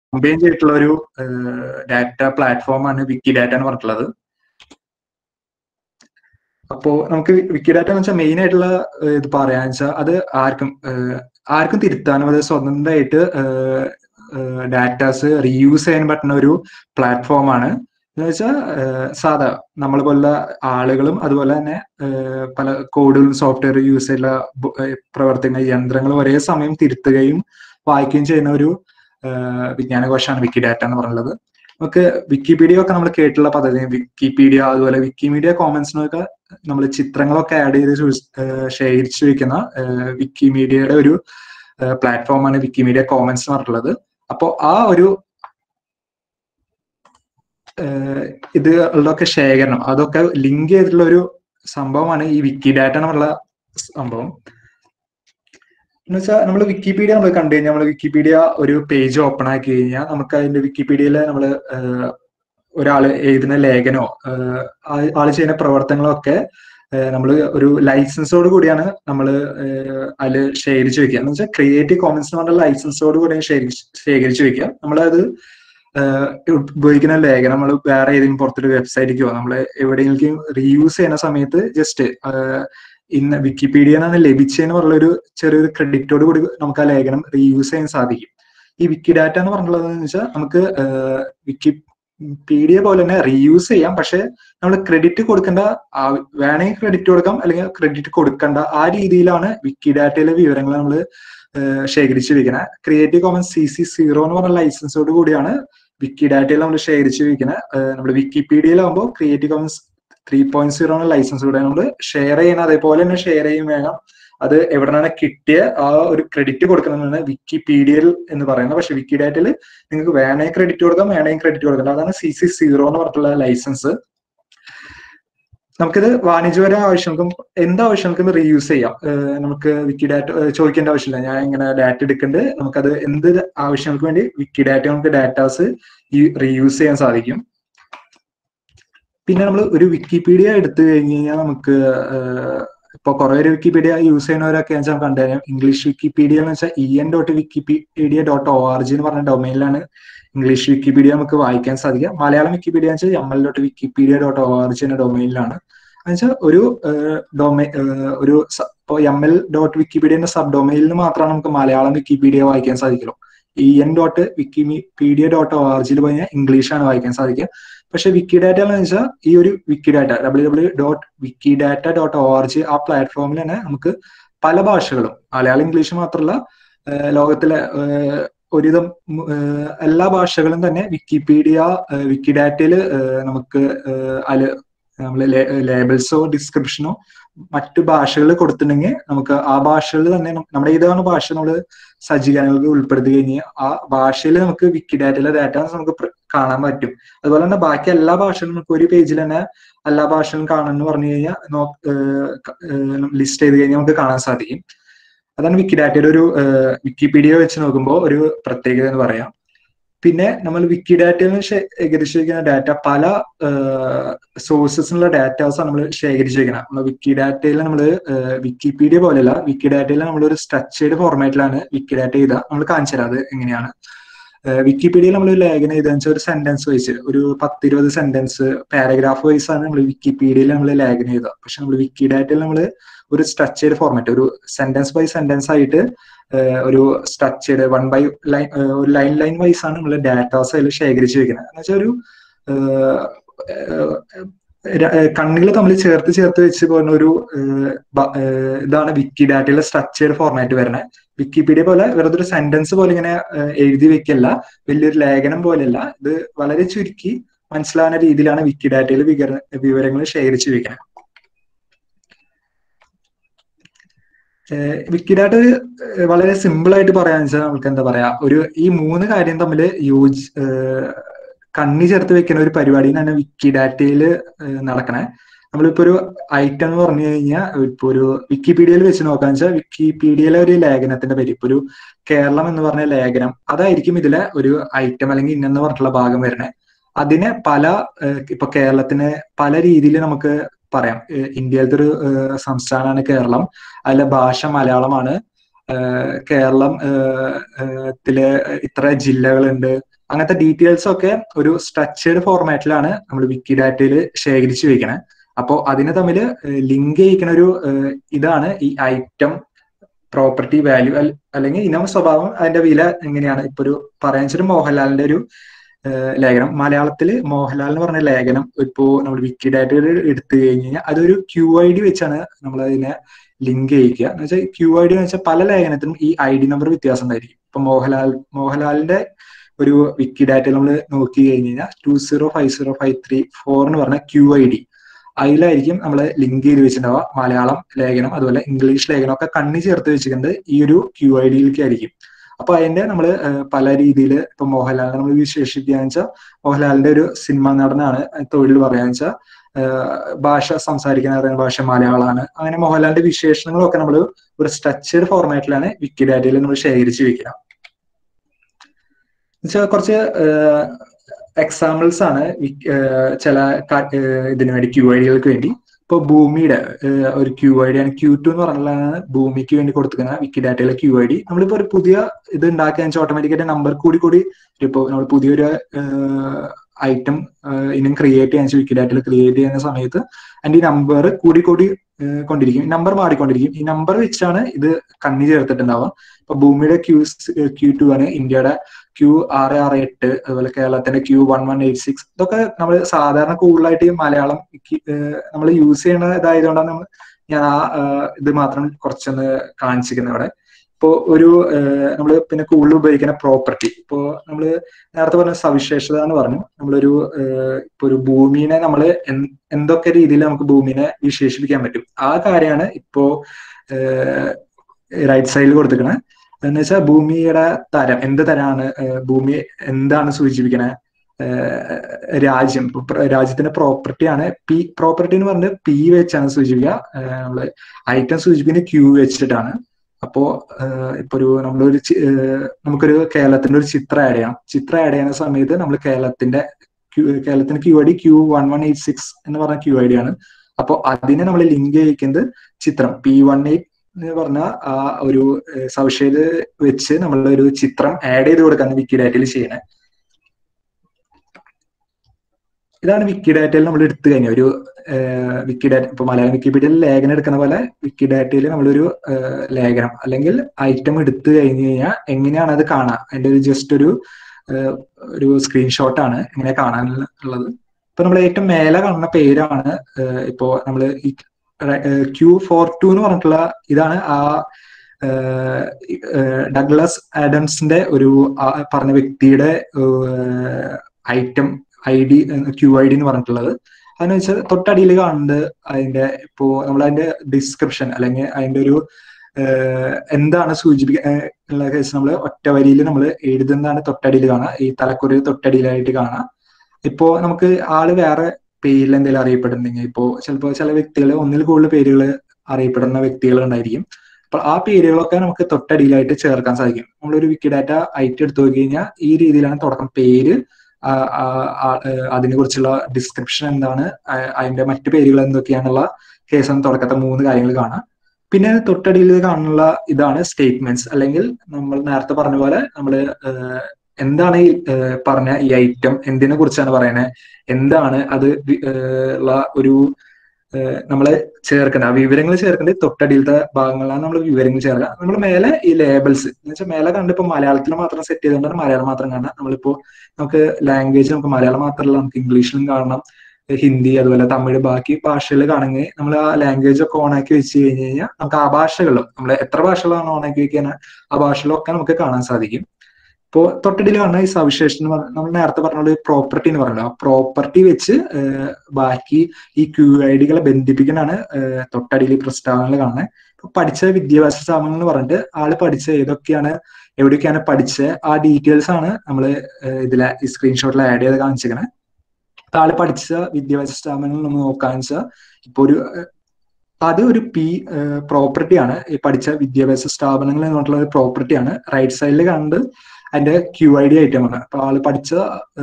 Combine ചെയ്തിട്ടുള്ള ഒരു data പ്ലാറ്റ്ഫോമാണ് വിക്കി ഡാറ്റ എന്ന് പറഞ്ഞിട്ടുള്ളത് അപ്പോ നമുക്ക് വിക്കിഡാറ്റ എന്ന് വെച്ചാൽ മെയിൻ ആയിട്ടുള്ള ഏഹ്, ഇത് പറയാന്ന് വെച്ചാൽ അത് ആർക്കും ഏഹ്, ആർക്കും തിരുത്താനും അത് സ്വതന്ത്രമായിട്ട് ഡാറ്റാസ് റീയൂസ് ചെയ്യാൻ പറ്റുന്ന ഒരു പ്ലാറ്റ്ഫോമാണ് എന്ന് വെച്ചാൽ സാധാ നമ്മളെ പോലുള്ള ആളുകളും അതുപോലെ തന്നെ ഏഹ്, പല കോഡുകളും സോഫ്റ്റ്വെയർ യൂസ് ചെയ്തുള്ള ബു- ഏഹ്, പ്രവർത്തിക്കുന്ന യന്ത്രങ്ങളും ഒരേ സമയം തിരുത്തുകയും വായിക്കുകയും ചെയ്യുന്ന ഒരു ഏഹ്, വിജ്ഞാനകോശമാണ് വിക്കിഡാറ്റ എന്ന് പറയുന്നത് നമുക്ക് വിക്കിപീഡിയ ഒക്കെ നമ്മൾ കേട്ടുള്ള പദ്ധതി വിക്കിപീഡിയ അതുപോലെ വിക്കിമീഡിയ കോമൻസിനൊക്കെ നമ്മൾ ചിത്രങ്ങളൊക്കെ ആഡ് ചെയ്ത് ചൂസ്- ഏഹ് ശേഖരിച്ചു വെക്കുന്ന ഏഹ് വിക്കിമീഡിയയുടെ ഒരു പ്ലാറ്റ്ഫോമാണ് വിക്കിമീഡിയ കോമൻസ് എന്ന് പറഞ്ഞിട്ടുള്ളത് അപ്പോൾ ആ ഒരു ഏഹ് ഇതുകളുടെയൊക്കെ ശേഖരണം അതൊക്കെ ലിങ്ക് ചെയ്തിട്ടുള്ള ഒരു സംഭവമാണ് ഈ വിക്കിഡാറ്റ എന്നുള്ള സംഭവം എന്ന് വെച്ചാൽ നമ്മൾ വിക്കിപീഡിയ നമ്മൾ കണ്ടു കഴിഞ്ഞാൽ നമ്മൾ വിക്കിപീഡിയ ഒരു പേജ് ഓപ്പൺ ആക്കി കഴിഞ്ഞാൽ നമുക്ക് അതിന്റെ വിക്കിപീഡിയയിൽ നമ്മൾ ഒരാൾ എഴുതുന്ന ലേഖനോ ഏഹ് ആ- ആള് ചെയ്യുന്ന പ്രവർത്തനങ്ങളോ ഒക്കെ നമ്മൾ ഒരു ലൈസൻസോട് കൂടിയാണ് നമ്മൾ അതിൽ ശേഖരിച്ചു വെക്കുക എന്ന് വെച്ചാൽ ക്രിയേറ്റീവ് കോമൻസ് എന്ന് പറഞ്ഞ ലൈസൻസോട് കൂടി ശേഖരിച്ച് ശേഖരിച്ചു വെക്കുക നമ്മളത് ഏഹ് ഉപയോഗിക്കുന്ന ലേഖനം നമ്മൾ വേറെ ഏതെങ്കിലും പുറത്തൊരു വെബ്സൈറ്റിലേക്കോ നമ്മൾ എവിടെയെങ്കിലും റീയൂസ് ചെയ്യുന്ന സമയത്ത് ജസ്റ്റ് ഇന്ന് വിക്കിപീഡിയ നിന്നാണ് ലഭിച്ചതെന്ന് പറഞ്ഞ ഒരു ചെറിയൊരു ക്രെഡിറ്റോട് കൂടി നമുക്ക് ആ ലേഖനം റീയൂസ് ചെയ്യാൻ സാധിക്കും ഈ വിക്കിഡാറ്റ എന്ന് പറഞ്ഞിട്ടുള്ളത് എന്ന് വെച്ചാൽ നമുക്ക് ഏഹ് വിക്കിപീഡിയ പോലെ തന്നെ റീയൂസ് ചെയ്യാം പക്ഷെ നമ്മൾ ക്രെഡിറ്റ് കൊടുക്കേണ്ട ആ- വേണമെങ്കിൽ ക്രെഡിറ്റ് കൊടുക്കാം അല്ലെങ്കിൽ ക്രെഡിറ്റ് കൊടുക്കേണ്ട ആ രീതിയിലാണ് വിക്കിഡാറ്റയിലെ വിവരങ്ങൾ നമ്മൾ ശേഖരിച്ചു വെക്കുന്നത് creative commons C C zero എന്ന് പറഞ്ഞ ലൈസൻസോട് കൂടിയാണ് വിക്കിഡാറ്റയിൽ നമ്മൾ ശേഖരിച്ചു വെക്കുന്നത് നമ്മുടെ വിക്കിപീഡിയയിലാകുമ്പോൾ creative commons three point zero എന്ന ലൈസൻസ് കൂടെ നമ്മൾ ഷെയർ ചെയ്യണം അതേപോലെ തന്നെ ഷെയർ ചെയ്യും വേണം അത് എവിടെയാണ് കിട്ടിയ ആ ഒരു ക്രെഡിറ്റ് കൊടുക്കുന്നതാണ് വിക്കിപീഡിയയിൽ എന്ന് പറയുന്നത് പക്ഷെ വിക്കിഡാറ്റയിൽ നിങ്ങൾക്ക് വേണമെങ്കിൽ ക്രെഡിറ്റ് കൊടുക്കാം വേണമെങ്കിൽ ക്രെഡിറ്റ് കൊടുക്കാം അതാണ് സി സി സീറോ എന്ന് പറഞ്ഞിട്ടുള്ള ലൈസൻസ് നമുക്കിത് വാണിജ്യപര ആവശ്യങ്ങൾക്കും എന്ത് ആവശ്യങ്ങൾക്കും റീയൂസ് ചെയ്യാം ഏഹ് നമുക്ക് വിക്കിഡാറ്റ ചോദിക്കേണ്ട ആവശ്യമില്ല ഞാൻ ഇങ്ങനെ ഡാറ്റ എടുക്കുന്നുണ്ട് നമുക്കത് എന്ത് ആവശ്യങ്ങൾക്ക് വേണ്ടി വിക്കിഡാറ്റ നമുക്ക് ഡാറ്റാസ് ഈ റീയൂസ് ചെയ്യാൻ സാധിക്കും പിന്നെ നമ്മൾ ഒരു വിക്കിപീഡിയ എടുത്തു കഴിഞ്ഞ് കഴിഞ്ഞാൽ നമുക്ക് ഏഹ് ഇപ്പൊ കുറെ ഒരു വിക്കിപീഡിയ യൂസ് ചെയ്യുന്നവരൊക്കെ വെച്ചാൽ കണ്ടുകഴിഞ്ഞാൽ ഇംഗ്ലീഷ് വിക്കിപീഡിയ എന്ന് വെച്ചാൽ E N dot Wikipedia dot O R G എന്ന് പറഞ്ഞ ഡൊമൈനിലാണ് ഇംഗ്ലീഷ് വിക്കിപീഡിയ നമുക്ക് വായിക്കാൻ സാധിക്കുക മലയാളം വിക്കിപീഡിയ എന്ന് വെച്ചാൽ M L dot Wikipedia dot O R G എന്ന ഡൊമൈനിലാണ് എന്നുവെച്ചാൽ ഒരു ഡൊമൈ ഒരു ഇപ്പോൾ എം എൽ ഡോട്ട് വിക്കിപീഡിയന്റെ സബ് ഡൊമൈനിൽ മാത്രമാണ് നമുക്ക് മലയാളം വിക്കിപീഡിയ വായിക്കാൻ സാധിക്കുള്ളൂ E N dot Wikipedia dot O R ജിയിൽ പോയി ഇംഗ്ലീഷാണ് വായിക്കാൻ സാധിക്കുക പക്ഷെ വിക്കിഡാറ്റ എന്ന് വെച്ചാൽ ഈ ഒരു Wikidata W W dot Wikidata dot O R G ആ പ്ലാറ്റ്ഫോമിൽ തന്നെ നമുക്ക് പല ഭാഷകളും മലയാളം ഇംഗ്ലീഷ് മാത്രമല്ല ഏഹ് ലോകത്തിലെ ഏഹ് ഒരുവിധം ഉം, ഏഹ് എല്ലാ ഭാഷകളും തന്നെ വിക്കിപീഡിയ ഏഹ് വിക്കിഡാറ്റയിൽ ഏഹ് നമുക്ക് ഏഹ് അതില് നമ്മൾ ലേബിൾസോ ഡിസ്ക്രിപ്ഷനോ മറ്റു ഭാഷകൾ കൊടുത്തിട്ടുണ്ടെങ്കിൽ നമുക്ക് ആ ഭാഷകളിൽ തന്നെ നം- നമ്മുടെ ഏതാണ് ഭാഷ നമ്മൾ സജ്ജീകരണങ്ങൾക്ക് ഉൾപ്പെടുത്തി കഴിഞ്ഞാൽ ആ ഭാഷയിൽ നമുക്ക് വിക്കിഡാറ്റയിലെ ഡാറ്റ നമുക്ക് പ്ര- കാണാൻ പറ്റും അതുപോലെ തന്നെ ബാക്കി എല്ലാ ഭാഷകളും നമുക്ക് ഒരു പേജിൽ തന്നെ എല്ലാ ഭാഷകളും കാണുമെന്ന് പറഞ്ഞു കഴിഞ്ഞാൽ ലിസ്റ്റ് ചെയ്ത് കഴിഞ്ഞാൽ നമുക്ക് കാണാൻ സാധിക്കും അതാണ് വിക്കിഡാറ്റയുടെ ഒരു ഏഹ് വിക്കിപീഡിയ വെച്ച് നോക്കുമ്പോൾ ഒരു പ്രത്യേകത എന്ന് പറയാം പിന്നെ നമ്മൾ വിക്കിഡാറ്റയിൽ നിന്ന് ശേഖരിച്ചിരിക്കുന്ന ഡാറ്റ പല സോഴ്സസിനുള്ള ഡാറ്റാസ് നമ്മൾ ശേഖരിച്ചിരിക്കുന്നത് നമ്മൾ വിക്കിഡാറ്റയിൽ നമ്മൾ വിക്കിപീഡിയ പോലെയല്ല വിക്കിഡാറ്റയിൽ നമ്മൾ ഒരു സ്ട്രക്ചേർഡ് ഫോർമാറ്റിലാണ് വിക്കിഡാറ്റ ചെയ്ത നമ്മൾ കാണിച്ചു തരാം അത് എങ്ങനെയാണ് വിക്കിപീഡിയയിൽ നമ്മൾ ഒരു ലേഖനം എഴുതുക വെച്ചാൽ ഒരു സെന്റൻസ് വൈസ് ഒരു പത്തിരുപത് സെന്റൻസ് പാരഗ്രാഫ് വൈസ് ആണ് നമ്മൾ വിക്കിപീഡിയയിൽ നമ്മൾ ലേഖനം എഴുതുക പക്ഷെ നമ്മൾ വിക്കിഡാറ്റയിൽ നമ്മൾ ഒരു സ്ട്രക്ചേർഡ് ഫോർമാറ്റ് ഒരു സെന്റൻസ് ബൈ സെന്റൻസ് ആയിട്ട് ഏഹ് ഒരു സ്ട്രക്ചേർഡ് വൺ ബൈ ലൈൻ ഒരു ലൈൻ ലൈൻ വൈസ് ആണ് നമ്മൾ ഡാറ്റാസ് അതിൽ ശേഖരിച്ച് വെക്കുന്നത് എന്ന് വെച്ചാൽ ഒരു കണ്ണുകൾ തമ്മിൽ ചേർത്ത് ചേർത്ത് വെച്ച് പോകുന്ന ഒരു ഏഹ് ബ- ഏഹ് ഇതാണ് വിക്കി ഡാറ്റയിലെ സ്ട്രക്ചേർഡ് ഫോർമാറ്റ് വരുന്നത് വിക്കിപീഡിയ പോലെ വെറുതെ ഒരു സെന്റൻസ് പോലെ ഇങ്ങനെ ഏഹ് എഴുതി വെക്കല്ല വലിയൊരു ലേഖനം പോലെയല്ല ഇത് വളരെ ചുരുക്കി മനസ്സിലാവുന്ന രീതിയിലാണ് വിക്കി ഡാറ്റയിൽ വിവരങ്ങൾ ശേഖരിച്ച് വെക്കുന്നത് വിക്കിഡാറ്റ വളരെ സിമ്പിൾ ആയിട്ട് പറയാന്ന് വെച്ചാൽ നമുക്ക് എന്താ പറയാ ഒരു ഈ മൂന്ന് കാര്യം തമ്മിൽ യോജി ഏഹ് കണ്ണി ചേർത്ത് വെക്കുന്ന ഒരു പരിപാടിയാണ് വിക്കിഡാറ്റയിൽ നടക്കണേ നമ്മളിപ്പോ ഒരു ഐറ്റം എന്ന് പറഞ്ഞു കഴിഞ്ഞാൽ ഇപ്പൊ ഒരു വിക്കിപീഡിയയിൽ വെച്ച് നോക്കാന്ന് വെച്ചാൽ വിക്കിപീഡിയയിലെ ഒരു ലേഖനത്തിന്റെ പേര് ഇപ്പൊ ഒരു കേരളം എന്ന് പറഞ്ഞ ലേഖനം അതായിരിക്കും ഇതിലെ ഒരു ഐറ്റം അല്ലെങ്കിൽ ഇന്നെന്ന് പറഞ്ഞിട്ടുള്ള ഭാഗം വരുന്നത് അതിനെ പല ഏഹ് ഇപ്പൊ കേരളത്തിന് പല രീതിയിൽ നമുക്ക് പറയാം ഏഹ് ഇന്ത്യയിലത്തെ ഒരു ഏഹ് സംസ്ഥാനമാണ് കേരളം അതിലെ ഭാഷ മലയാളമാണ് ഏഹ് കേരളം ഏഹ് ഏഹ് ത്തില് ഇത്ര ജില്ലകളുണ്ട് അങ്ങനത്തെ ഡീറ്റെയിൽസ് ഒക്കെ ഒരു സ്ട്രക്ചേർഡ് ഫോർമാറ്റിലാണ് നമ്മൾ വിക്കി ഡാറ്റയിൽ ശേഖരിച്ചു വെക്കണേ അപ്പോൾ അതിനെ തമ്മിൽ ലിങ്ക് ചെയ്യിക്കുന്ന ഒരു ഇതാണ് ഈ ഐറ്റം പ്രോപ്പർട്ടി വാല്യൂ അല്ലെങ്കിൽ ഇനം സ്വഭാവം അതിന്റെ വില എങ്ങനെയാണ് ഇപ്പൊ ഒരു പറയാൻ വെച്ചാൽ മോഹൻലാലിന്റെ ഒരു ലേഖനം മലയാളത്തിൽ മോഹൻലാൽ എന്ന് പറഞ്ഞ ലേഖനം ഇപ്പോ നമ്മൾ വിക്കി ഡാറ്റയിൽ എടുത്തു കഴിഞ്ഞ് കഴിഞ്ഞാൽ അതൊരു ക്യു ഐ ഡി വെച്ചാണ് നമ്മൾ അതിനെ ലിങ്ക് ചെയ്യിക്കുക എന്ന് വെച്ചാൽ ക്യു ഐ ഡി എന്ന് വെച്ചാൽ പല ലേഖനത്തിനും ഈ ഐ ഡി നമ്പർ വ്യത്യാസം ഉണ്ടായിരിക്കും ഇപ്പൊ മോഹൻലാൽ മോഹൻലാലിന്റെ ഒരു വിക്കി ഡാറ്റ നമ്മൾ നോക്കി കഴിഞ്ഞ് കഴിഞ്ഞാൽ two zero five zero five three four എന്ന് പറഞ്ഞ ക്യു ഐ ഡി അതിലായിരിക്കും നമ്മൾ ലിങ്ക് ചെയ്ത് വെച്ചിട്ടുണ്ടാവുക മലയാളം ലേഖനം അതുപോലെ ഇംഗ്ലീഷ് ലേഖനം ഒക്കെ കണ്ണി ചേർത്ത് വെച്ചിട്ടുണ്ട് ഈ ഒരു ക്യു ഐ ഡിയിലേക്കായിരിക്കും അപ്പൊ അതിന്റെ നമ്മൾ പല രീതിയിൽ ഇപ്പൊ മോഹൻലാലിനെ നമ്മൾ വിശേഷിപ്പിക്കാന്ന് വെച്ചാൽ മോഹൻലാലിന്റെ ഒരു സിനിമാ നടനാണ് തൊഴിൽ പറയാന്ന് വെച്ചാൽ ഭാഷ സംസാരിക്കുന്ന അറിയുന്ന ഭാഷ മലയാളമാണ് അങ്ങനെ മോഹൻലാലിന്റെ വിശേഷണങ്ങളൊക്കെ നമ്മൾ ഒരു സ്ട്രക്ചേർഡ് ഫോർമാറ്റിലാണ് വിക്കിഡാറ്റയിൽ നമ്മൾ ശേഖരിച്ച് വെക്കുക വെച്ചാൽ കുറച്ച് എക്സാമ്പിൾസ് ആണ് ചില ഇതിനു വേണ്ടി ക്യു ഐ ഡികൾക്ക് വേണ്ടി ഇപ്പൊ ഭൂമിയുടെ ഒരു ക്യു ഐ ഡി ആണ് ക്യൂ ടു എന്ന് പറഞ്ഞാലാണ് ഭൂമിക്ക് വേണ്ടി കൊടുക്കുന്ന വിക്കിഡാറ്റയിലെ ക്യു ഐ ഡി നമ്മളിപ്പോ ഒരു പുതിയ ഇത് ഉണ്ടാക്കുക വെച്ചാൽ ഓട്ടോമാറ്റിക്കായിട്ട് നമ്പർ കൂടി കൂടി ഇപ്പോ നമ്മൾ പുതിയൊരു ഐറ്റം ഇനം ക്രിയേറ്റ് ചെയ്യാൻ വെച്ചാൽ വിക്കിഡാറ്റയിൽ ക്രിയേറ്റ് ചെയ്യുന്ന സമയത്ത് അതിന്റെ ഈ നമ്പർ കൂടി കൂടി കൊണ്ടിരിക്കും നമ്പർ മാറിക്കൊണ്ടിരിക്കും ഈ നമ്പർ വെച്ചാണ് ഇത് കണ്ണി ചേർത്തിട്ടുണ്ടാവുക ഇപ്പൊ ഭൂമിയുടെ ക്യൂ ക്യൂ ടു ആണ് ഇന്ത്യയുടെ ക്യൂ ആറ് ആറ് എട്ട് അതുപോലെ കേരളത്തിന്റെ Q one one eight six ഇതൊക്കെ നമ്മൾ സാധാരണ കൂടുതലായിട്ട് ഈ മലയാളം നമ്മൾ യൂസ് ചെയ്യുന്ന ഇതായതുകൊണ്ടാണ് നമ്മൾ ഞാൻ ആ ഇത് മാത്രം കുറച്ചൊന്ന് കാണിച്ചിരിക്കുന്നത് അവിടെ ഇപ്പോ ഒരു നമ്മൾ പിന്നെ കൂടുതൽ ഉപയോഗിക്കുന്ന പ്രോപ്പർട്ടി ഇപ്പോ നമ്മൾ നേരത്തെ പറഞ്ഞ സവിശേഷത എന്ന് പറഞ്ഞു നമ്മളൊരു ഇപ്പൊ ഒരു ഭൂമിനെ നമ്മൾ എന്തൊക്കെ രീതിയിൽ നമുക്ക് ഭൂമിനെ വിശേഷിപ്പിക്കാൻ പറ്റും ആ കാര്യമാണ് ഇപ്പോ റൈറ്റ് സൈഡിൽ കൊടുത്തിരിക്കണത് എന്ന് വെച്ചാൽ ഭൂമിയുടെ തരം എന്ത് തരമാണ് ഭൂമി എന്താണ് സൂചിപ്പിക്കണേ രാജ്യം രാജ്യത്തിന്റെ പ്രോപ്പർട്ടിയാണ് പി പ്രോപ്പർട്ടി എന്ന് പറഞ്ഞത് പി വെച്ചാണ് സൂചിപ്പിക്കുക നമ്മള് ഐറ്റം സൂചിപ്പിക്കുന്നത് ക്യൂ വെച്ചിട്ടാണ് അപ്പോ ഇപ്പൊ ഒരു നമ്മളൊരു നമുക്കൊരു കേരളത്തിന്റെ ഒരു ചിത്രം ആഡ് ചെയ്യാം ചിത്രം ആഡ് ചെയ്യുന്ന സമയത്ത് നമ്മൾ കേരളത്തിന്റെ കേരളത്തിന്റെ Q I D Q one one eight six എന്ന് പറഞ്ഞ ക്യൂ ഐ ഡി ആണ് അപ്പോൾ അതിനെ നമ്മൾ ലിങ്ക് ചെയ്യിക്കുന്നത് ചിത്രം പി വൺ എയ്റ്റ് എന്ന് പറഞ്ഞ ആ ഒരു സവിശേഷത വെച്ച് നമ്മൾ ഒരു ചിത്രം ആഡ് ചെയ്ത് കൊടുക്കാൻ വിക്കിഡാറ്റയിൽ ചെയ്യണേ ഇതാണ് വിക്കിഡാറ്റയിൽ നമ്മൾ എടുത്തു കഴിഞ്ഞാൽ ഒരു വിക്കിഡാറ്റ ഇപ്പൊ മലയാളം വിക്കിപീഡിയയിൽ ലേഖനം എടുക്കുന്ന പോലെ വിക്കിഡാറ്റയിൽ നമ്മളൊരു ലേഖനം അല്ലെങ്കിൽ ഐറ്റം എടുത്തു കഴിഞ്ഞു കഴിഞ്ഞാൽ എങ്ങനെയാണ് അത് കാണുക അതിന്റെ ഒരു ജസ്റ്റ് ഒരു ഒരു സ്ക്രീൻഷോട്ടാണ് എങ്ങനെ കാണാനുള്ളത് ഇപ്പൊ നമ്മൾ ഏറ്റവും മേലെ കാണുന്ന പേരാണ് ഇപ്പോ നമ്മൾ ഈ ക്യൂ ഫോർ ടു എന്ന് പറഞ്ഞിട്ടുള്ള ഇതാണ് ആ ഡഗ്ലസ് ആഡംസിന്റെ ഒരു പറഞ്ഞ വ്യക്തിയുടെ item I D Q I D എന്ന് പറഞ്ഞിട്ടുള്ളത് അതെന്ന് വെച്ചാൽ തൊട്ടടിയിൽ കാണുന്നത് അതിന്റെ ഇപ്പോ നമ്മൾ അതിന്റെ ഡിസ്ക്രിപ്ഷൻ അല്ലെങ്കിൽ അതിന്റെ ഒരു എന്താണ് സൂചിപ്പിക്കുക കേസ് നമ്മൾ ഒറ്റ വരിയിൽ നമ്മൾ എഴുതുന്നതാണ് തൊട്ടടിയിൽ കാണാം ഈ തലക്കുറി തൊട്ടടിയിലായിട്ട് കാണാം ഇപ്പോ നമുക്ക് ആള് വേറെ പേരിൽ എന്തെങ്കിലും അറിയപ്പെടുന്നെങ്കിൽ ഇപ്പോ ചിലപ്പോൾ ചില വ്യക്തികൾ ഒന്നിൽ കൂടുതൽ പേരുകൾ അറിയപ്പെടുന്ന വ്യക്തികൾ ഉണ്ടായിരിക്കും അപ്പൊ ആ പേരുകളൊക്കെ നമുക്ക് തൊട്ടടിയിലായിട്ട് ചേർക്കാൻ സാധിക്കും നമ്മളൊരു വിക്കിഡാറ്റ ഐറ്റം എടുത്തു നോക്കി കഴിഞ്ഞാൽ ഈ രീതിയിലാണ് തുടക്കം പേര് അതിനെ കുറിച്ചുള്ള ഡിസ്ക്രിപ്ഷൻ എന്താണ് അതിന്റെ മറ്റു പേരുകൾ എന്തൊക്കെയാണെന്നുള്ള കേസാണ് തുടക്കത്തെ മൂന്ന് കാര്യങ്ങൾ കാണാം പിന്നെ തൊട്ടടിയിൽ കാണുന്നുള്ള ഇതാണ് സ്റ്റേറ്റ്മെന്റ്സ് അല്ലെങ്കിൽ നമ്മൾ നേരത്തെ പറഞ്ഞ പോലെ നമ്മൾ എന്താണ് ഈ പറഞ്ഞ ഈ ഐറ്റം എന്തിനെ കുറിച്ചാണ് പറയുന്നത് എന്താണ് അത് ഉള്ള ഒരു നമ്മള് ചേർക്കേണ്ട ആ വിവരങ്ങൾ ചേർക്കേണ്ടത് തൊട്ടടിയിലത്തെ ഭാഗങ്ങളാണ് നമ്മൾ വിവരങ്ങൾ ചേർക്കുക നമ്മൾ മേലെ ഈ ലേബിൾസ് എന്ന് വെച്ചാൽ മേലെ കണ്ടിപ്പോ മലയാളത്തിൽ മാത്രം സെറ്റ് ചെയ്തുകൊണ്ടാണ് മലയാളം മാത്രം കാണാം നമ്മളിപ്പോ നമുക്ക് ലാംഗ്വേജ് നമുക്ക് മലയാളം മാത്രമല്ല നമുക്ക് ഇംഗ്ലീഷിലും കാണണം ഹിന്ദി അതുപോലെ തമിഴ് ബാക്കി ഭാഷകൾ കാണുമെങ്കിൽ നമ്മൾ ആ ലാംഗ്വേജ് ഒക്കെ ഓൺ ആക്കി വെച്ച് കഴിഞ്ഞ് കഴിഞ്ഞാൽ നമുക്ക് ആ ഭാഷകളിലും നമ്മൾ എത്ര ഭാഷകളാണ് ഓൺ ആക്കി വെക്കാൻ ആ ഭാഷകളൊക്കെ നമുക്ക് കാണാൻ സാധിക്കും ഇപ്പോ തൊട്ടടിയിൽ കാണുന്ന ഈ സവിശേഷം നമ്മൾ നേരത്തെ പറഞ്ഞ പ്രോപ്പർട്ടി എന്ന് പറഞ്ഞല്ലോ ആ പ്രോപ്പർട്ടി വെച്ച് ബാക്കി ഈ ക്യൂ ഐ ഡികളെ ബന്ധിപ്പിക്കാനാണ് തൊട്ടടിയിൽ പ്രസ്താവനകൾ കാണുന്നത് ഇപ്പൊ പഠിച്ച വിദ്യാഭ്യാസ സ്ഥാപനങ്ങൾ എന്ന് പറഞ്ഞിട്ട് ആള് പഠിച്ച ഏതൊക്കെയാണ് എവിടെയൊക്കെയാണ് പഠിച്ച ആ ഡീറ്റെയിൽസ് ആണ് നമ്മൾ ഇതിലെ ഈ സ്ക്രീൻഷോട്ടിൽ ആഡ് ചെയ്ത് കാണിച്ചിരിക്കണേ ആള് പഠിച്ച വിദ്യാഭ്യാസ സ്ഥാപനങ്ങൾ നമ്മൾ നോക്കാന്ന് വെച്ചാൽ ഇപ്പൊ ഒരു അത് ഒരു പി പ്രോപ്പർട്ടിയാണ് ഈ പഠിച്ച വിദ്യാഭ്യാസ സ്ഥാപനങ്ങൾ എന്ന് പറഞ്ഞിട്ടുള്ള ഒരു പ്രോപ്പർട്ടിയാണ് റൈറ്റ് സൈഡിൽ കാണുന്നത് അതിന്റെ ക്യു ഐ ഡി ഐറ്റമാണ് അപ്പൊ ആള് പഠിച്ച